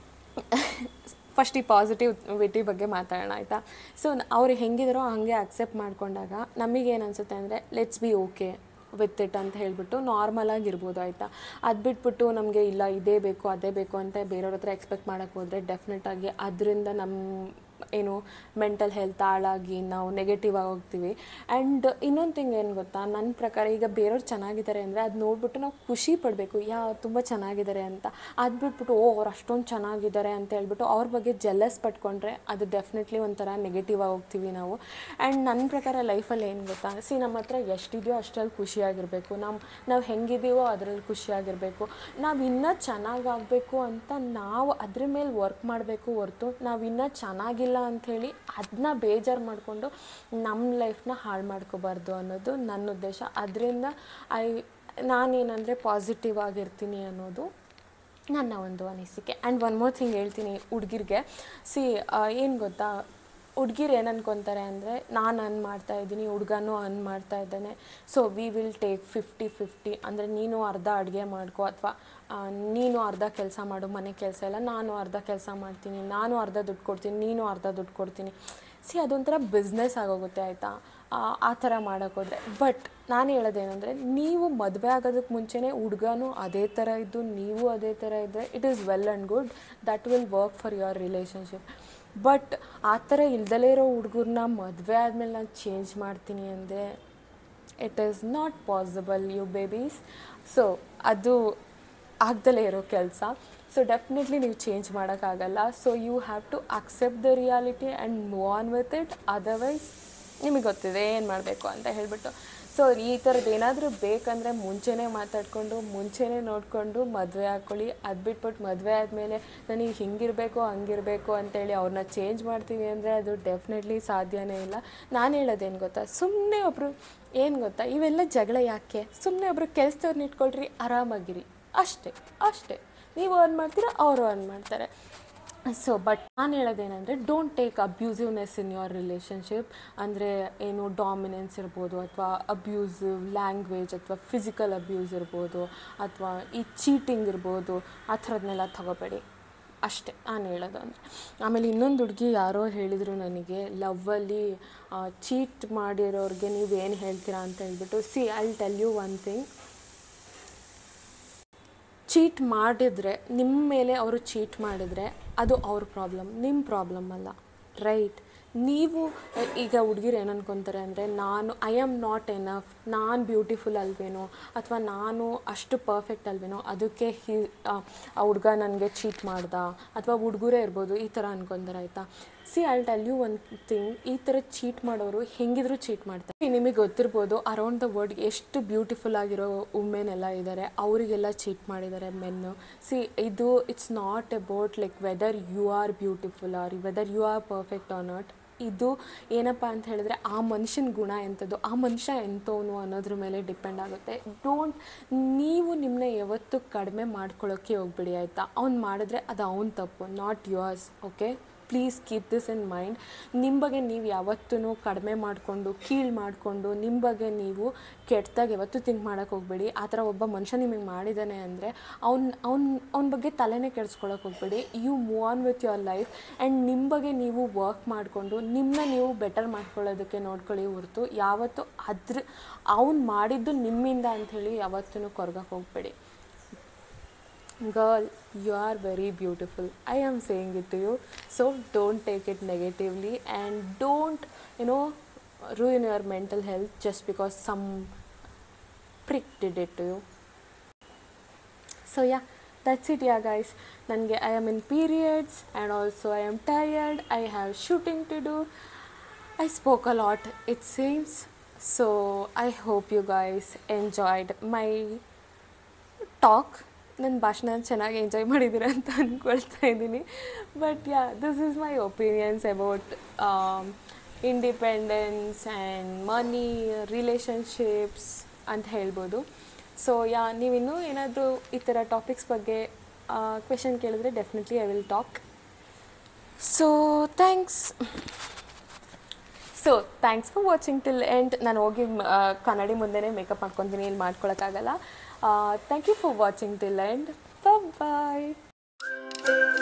ಫಸ್ಟ್ ಈ ಪಾಸಿಟಿವಿಟಿ ಬಗ್ಗೆ ಮಾತಾಡೋಣ ಆಯಿತಾ ಸೊ ಅವ್ರು ಹೆಂಗಿದಾರೋ ಹಾಗೆ ಅಕ್ಸೆಪ್ಟ್ ಮಾಡ್ಕೊಂಡಾಗ ನಮಗೇನು ಅನಿಸುತ್ತೆ ಅಂದರೆ let's be okay with it ಅಂತ ಹೇಳಿಬಿಟ್ಟು ನಾರ್ಮಲಾಗಿ ಇರ್ಬೋದು ಆಯಿತಾ ಅದು ಬಿಟ್ಬಿಟ್ಟು ನಮಗೆ ಇಲ್ಲ ಇದೇ ಬೇಕು ಅದೇ ಬೇಕು ಅಂತ ಬೇರೆಯವ್ರ ಹತ್ರ ಎಕ್ಸ್ಪೆಕ್ಟ್ ಮಾಡೋಕ್ಕೆ ಹೋದರೆ ಡೆಫಿನೆಟಾಗಿ ಅದರಿಂದ ನಮ್ಮ ಏನು ಮೆಂಟಲ್ ಹೆಲ್ತ್ ಹಾಳಾಗಿ ನಾವು ನೆಗೆಟಿವ್ ಆಗಿ ಹೋಗ್ತೀವಿ ಆ್ಯಂಡ್ ಇನ್ನೊಂದು ಥಿಂಗ್ ಏನು ಗೊತ್ತಾ ನನ್ನ ಪ್ರಕಾರ ಈಗ ಬೇರೆಯವ್ರು ಚೆನ್ನಾಗಿದ್ದಾರೆ ಅಂದರೆ ಅದು ನೋಡ್ಬಿಟ್ಟು ನಾವು ಖುಷಿ ಪಡಬೇಕು ಯಾ ತುಂಬ ಚೆನ್ನಾಗಿದ್ದಾರೆ ಅಂತ ಅದು ಬಿಟ್ಬಿಟ್ಟು ಓ ಅವ್ರು ಅಷ್ಟೊಂದು ಚೆನ್ನಾಗಿದ್ದಾರೆ ಅಂತ ಹೇಳ್ಬಿಟ್ಟು ಅವ್ರ ಬಗ್ಗೆ ಜೆಲ್ಲಸ್ ಪಟ್ಕೊಂಡ್ರೆ ಅದು ಡೆಫಿನೆಟ್ಲಿ ಒಂಥರ ನೆಗೆಟಿವ್ ಆಗಿ ಹೋಗ್ತೀವಿ ನಾವು ಆ್ಯಂಡ್ ನನ್ನ ಪ್ರಕಾರ ಲೈಫಲ್ಲಿ ಏನು ಗೊತ್ತಾ ಸಿ ನಮ್ಮ ಹತ್ರ ಎಷ್ಟಿದೆಯೋ ಅಷ್ಟರಲ್ಲಿ ಖುಷಿಯಾಗಿರಬೇಕು ನಮ್ಮ ನಾವು ಹೆಂಗಿದೀವೋ ಅದರಲ್ಲಿ ಖುಷಿಯಾಗಿರಬೇಕು ನಾವು ಇನ್ನೂ ಚೆನ್ನಾಗಾಗಬೇಕು ಅಂತ ನಾವು ಅದ್ರ ಮೇಲೆ ವರ್ಕ್ ಮಾಡಬೇಕು ಹೊರ್ತು ನಾವು ಇನ್ನೂ ಚೆನ್ನಾಗಿಲ್ಲ ಅಂಥೇಳಿ ಅದನ್ನ ಬೇಜಾರು ಮಾಡಿಕೊಂಡು ನಮ್ಮ ಲೈಫ್ನ ಹಾಳು ಮಾಡ್ಕೋಬಾರ್ದು ಅನ್ನೋದು ನನ್ನ ಉದ್ದೇಶ ಅದರಿಂದ ಐ ನಾನೇನಂದರೆ ಪಾಸಿಟಿವ್ ಆಗಿರ್ತೀನಿ ಅನ್ನೋದು ನನ್ನ ಒಂದು ಅನಿಸಿಕೆ ಆ್ಯಂಡ್ ಒನ್ ಮೋರ್ ಥಿಂಗ್ ಹೇಳ್ತೀನಿ ಹುಡ್ಗಿರ್ಗೆ ಸಿ ಏನು ಗೊತ್ತಾ ಹುಡ್ಗಿರು ಏನು ಅನ್ಕೊತಾರೆ ಅಂದರೆ ನಾನು ಅನ್ ಮಾಡ್ತಾ ಇದ್ದೀನಿ ಹುಡುಗನೂ ಅನ್ ಮಾಡ್ತಾ ಇದ್ದಾನೆ so we will take fifty fifty ಅಂದರೆ ನೀನು ಅರ್ಧ ಅಡುಗೆ ಮಾಡ್ಕೊ ಅಥವಾ ನೀನು ಅರ್ಧ ಕೆಲಸ ಮಾಡು ಮನೆ ಕೆಲಸ ಎಲ್ಲ ನಾನು ಅರ್ಧ ಕೆಲಸ ಮಾಡ್ತೀನಿ ನಾನು ಅರ್ಧ ದುಡ್ಡು ಕೊಡ್ತೀನಿ ನೀನು ಅರ್ಧ ದುಡ್ಡು ಕೊಡ್ತೀನಿ ಸಿ ಅದೊಂಥರ ಬಿಸ್ನೆಸ್ ಆಗೋಗುತ್ತೆ ಆಯಿತಾ ಆ ಥರ ಮಾಡೋಕ್ಕೋದ್ರೆ ಬಟ್ ನಾನು ಹೇಳೋದೇನೆಂದರೆ ನೀವು ಮದುವೆ ಆಗೋದಕ್ಕೆ ಮುಂಚೆನೇ ಹುಡುಗನೂ ಅದೇ ಥರ ಇದ್ದು ನೀವು ಅದೇ ಥರ ಇದ್ದರೆ it is well and good that will work for your relationship but ಆ ಥರ ಇಲ್ದಲೇ ಇರೋ ಹುಡುಗರನ್ನ ಮದುವೆ ಆದಮೇಲೆ ನಾನು ಚೇಂಜ್ ಮಾಡ್ತೀನಿ ಅಂದರೆ it is not possible you babies so ಅದು ಆಗ್ದಲೇ ಇರೋ ಕೆಲಸ ಸೊ ಡೆಫಿನೆಟ್ಲಿ ನೀವು ಚೇಂಜ್ ಮಾಡೋಕ್ಕಾಗಲ್ಲ so you have to accept the reality and move on with it otherwise ನಿಮಗೆ ಗೊತ್ತಿದೆ ಏನು ಮಾಡಬೇಕು ಅಂತ ಹೇಳಿಬಿಟ್ಟು ಸೊ ಈ ಥರದ್ದು ಏನಾದರೂ ಬೇಕಂದರೆ ಮುಂಚೆನೇ ಮಾತಾಡಿಕೊಂಡು ಮುಂಚೆನೇ ನೋಡಿಕೊಂಡು ಮದುವೆ ಹಾಕ್ಕೊಳ್ಳಿ ಅದು ಬಿಟ್ಬಿಟ್ಟು ಮದುವೆ ಆದಮೇಲೆ ನನಗೆ ಹಿಂಗಿರಬೇಕು ಹಂಗಿರಬೇಕು ಅಂತೇಳಿ ಅವ್ರನ್ನ ಚೇಂಜ್ ಮಾಡ್ತೀವಿ ಅಂದರೆ ಅದು ಡೆಫಿನೆಟ್ಲಿ ಸಾಧ್ಯನೇ ಇಲ್ಲ ನಾನು ಹೇಳೋದೇನು ಗೊತ್ತಾ ಸುಮ್ಮನೆ ಒಬ್ಬರು ಏನು ಗೊತ್ತಾ ಇವೆಲ್ಲ ಜಗಳ ಯಾಕೆ ಸುಮ್ಮನೆ ಒಬ್ಬರು ಕೆಲಸದವ್ರನ್ನ ಇಟ್ಕೊಳ್ರಿ ಆರಾಮಾಗಿರಿ ಅಷ್ಟೇ ಅಷ್ಟೇ ನೀವು ಅರ್ನ್ ಮಾಡ್ತೀರಾ ಅವರು ಅರ್ನ್ ಮಾಡ್ತಾರೆ ಸೊ ಬಟ್ ನಾನು ಹೇಳೋದೇನೆಂದರೆ don't take abusiveness in your relationship ಅಂದರೆ ಏನು ಡಾಮಿನೆನ್ಸ್ ಇರ್ಬೋದು ಅಥವಾ ಅಬ್ಯೂಸಿವ್ ಲ್ಯಾಂಗ್ವೇಜ್ ಅಥವಾ ಫಿಸಿಕಲ್ ಅಬ್ಯೂಸ್ ಇರ್ಬೋದು ಅಥವಾ ಈ ಚೀಟಿಂಗ್ ಇರ್ಬೋದು ಆ ಥರದನ್ನೆಲ್ಲ ತಗೋಬೇಡಿ ಅಷ್ಟೇ ನಾನು ಹೇಳೋದು ಅಂದರೆ ಆಮೇಲೆ ಇನ್ನೊಂದು ಹುಡುಗಿ ಯಾರೋ ಹೇಳಿದರು ನನಗೆ ಲವ್ವಲ್ಲಿ ಚೀಟ್ ಮಾಡಿರೋರಿಗೆ ನೀವೇನು ಹೇಳ್ತೀರಾ ಅಂತ ಹೇಳ್ಬಿಟ್ಟು see I tell you one thing cheat ಮಾಡಿದರೆ ನಿಮ್ಮ ಮೇಲೆ ಅವರು ಚೀಟ್ ಮಾಡಿದರೆ ಅದು ಅವ್ರ ಪ್ರಾಬ್ಲಮ್ ನಿಮ್ಮ ಪ್ರಾಬ್ಲಮ್ ಅಲ್ಲ ರೈಟ್ ನೀವು ಈಗ ಹುಡುಗಿರು ಏನು ಅನ್ಕೊತಾರೆ ಅಂದರೆ ನಾನು ಐ ಆಮ್ ನಾಟ್ ಎನಫ್ ನಾನು ಬ್ಯೂಟಿಫುಲ್ ಅಲ್ವೇನೋ ಅಥವಾ ನಾನು ಅಷ್ಟು ಪರ್ಫೆಕ್ಟ್ ಅಲ್ವೇನೋ ಅದಕ್ಕೆ ಹಿ ಆ ಹುಡುಗ ನನಗೆ ಚೀಟ್ ಮಾಡ್ದ ಅಥವಾ ಹುಡುಗರೇ ಇರ್ಬೋದು ಈ ಥರ ಅನ್ಕೊಂತಾರೆ ಆಯಿತಾ see I tell you one thing ಈ ಥರ ಚೀಟ್ ಮಾಡೋರು ಹೆಂಗಿದ್ರು ಚೀಟ್ ಮಾಡ್ತಾರೆ ನಿಮಗೆ ಗೊತ್ತಿರ್ಬೋದು ಅರೌಂಡ್ ದ ವರ್ಲ್ಡ್ ಎಷ್ಟು ಬ್ಯೂಟಿಫುಲ್ ಆಗಿರೋ ವುಮೆನ್ ಎಲ್ಲ ಇದ್ದಾರೆ ಅವರಿಗೆಲ್ಲ ಚೀಟ್ ಮಾಡಿದ್ದಾರೆ ಮೆನ್ನು ಸಿ ಇದು it's not about like whether you are beautiful or whether you are perfect or not ಇದು ಏನಪ್ಪ ಅಂತ ಹೇಳಿದ್ರೆ ಆ ಮನುಷ್ಯನ ಗುಣ ಎಂಥದ್ದು ಆ ಮನುಷ್ಯ ಎಂಥವನು ಅನ್ನೋದ್ರ ಮೇಲೆ ಡಿಪೆಂಡ್ ಆಗುತ್ತೆ ಡೋಂಟ್ ನೀವು ನಿಮ್ಮನ್ನ ಯಾವತ್ತೂ ಕಡಿಮೆ ಮಾಡ್ಕೊಳ್ಳೋಕ್ಕೆ ಹೋಗ್ಬಿಡಿ ಆಯಿತಾ ಅವ್ನು ಮಾಡಿದ್ರೆ ಅದು ಅವ್ನ ತಪ್ಪು not yours okay please keep this in mind ನಿಮ್ಮ ಬಗ್ಗೆ ನೀವು ಯಾವತ್ತೂ ಕಡಿಮೆ ಮಾಡಿಕೊಂಡು ಕೀಳು ಮಾಡಿಕೊಂಡು ನಿಮ್ಮ ಬಗ್ಗೆ ನೀವು ಕೆಟ್ಟದಾಗ ಯಾವತ್ತೂ ಥಿಂಕ್ ಮಾಡೋಕ್ಕೆ ಹೋಗ್ಬೇಡಿ ಆ ಥರ ಒಬ್ಬ ಮನುಷ್ಯ ನಿಮಗೆ ಮಾಡಿದ್ದಾನೆ ಅಂದರೆ ಅವ್ನ ಅವ್ನ ಅವ್ನ ಬಗ್ಗೆ ತಲೆನೇ ಕೆಡಿಸ್ಕೊಳಕ್ಕೆ ಹೋಗ್ಬೇಡಿ you move on with your life and ನಿಮ್ಮ ಬಗ್ಗೆ ನೀವು ವರ್ಕ್ ಮಾಡಿಕೊಂಡು ನಿಮ್ಮನ್ನ ನೀವು ಬೆಟರ್ ಮಾಡ್ಕೊಳ್ಳೋದಕ್ಕೆ ನೋಡ್ಕೊಳ್ಳಿ ಹೊರತು ಯಾವತ್ತೂ ಅದ್ರ ಅವ್ನು ಮಾಡಿದ್ದು ನಿಮ್ಮಿಂದ ಅಂಥೇಳಿ ಯಾವತ್ತೂ ಕೊರ್ಗಕ್ಕೆ ಹೋಗ್ಬೇಡಿ girl you are very beautiful i am saying it to you so don't take it negatively and don't you know ruin your mental health just because some prick did it to you so yeah that's it yeah guys ನನಗೆ I am in periods and also I am tired I have shooting to do I spoke a lot it seems so I hope you guys enjoyed my talk ನನ್ನ ಭಾಷಣ ಚೆನ್ನಾಗಿ enjoy ಮಾಡಿದ್ದೀರ ಅಂತ ಅಂದ್ಕೊಳ್ತಾ ಇದ್ದೀನಿ but yeah this is my opinions about independence and money relationships ಅಂತ ಹೇಳ್ಬೋದು so yeah ನೀವಿನ್ನೂ ಏನಾದರೂ ಈ ಥರ ಟಾಪಿಕ್ಸ್ ಬಗ್ಗೆ ಕ್ವೆಶನ್ ಕೇಳಿದ್ರೆ definitely I will talk so thanks so thanks for watching till end ನಾನು ಹೋಗಿ ಆ, ಕನ್ನಡಿ ಮುಂದೆನೇ ಮೇಕಪ್ ಮಾಡ್ಕೊತೀನಿ ಇಲ್ಲಿ ಮಾಡ್ಕೊಳಕ್ಕಾಗಲ್ಲ thank you for watching till end bye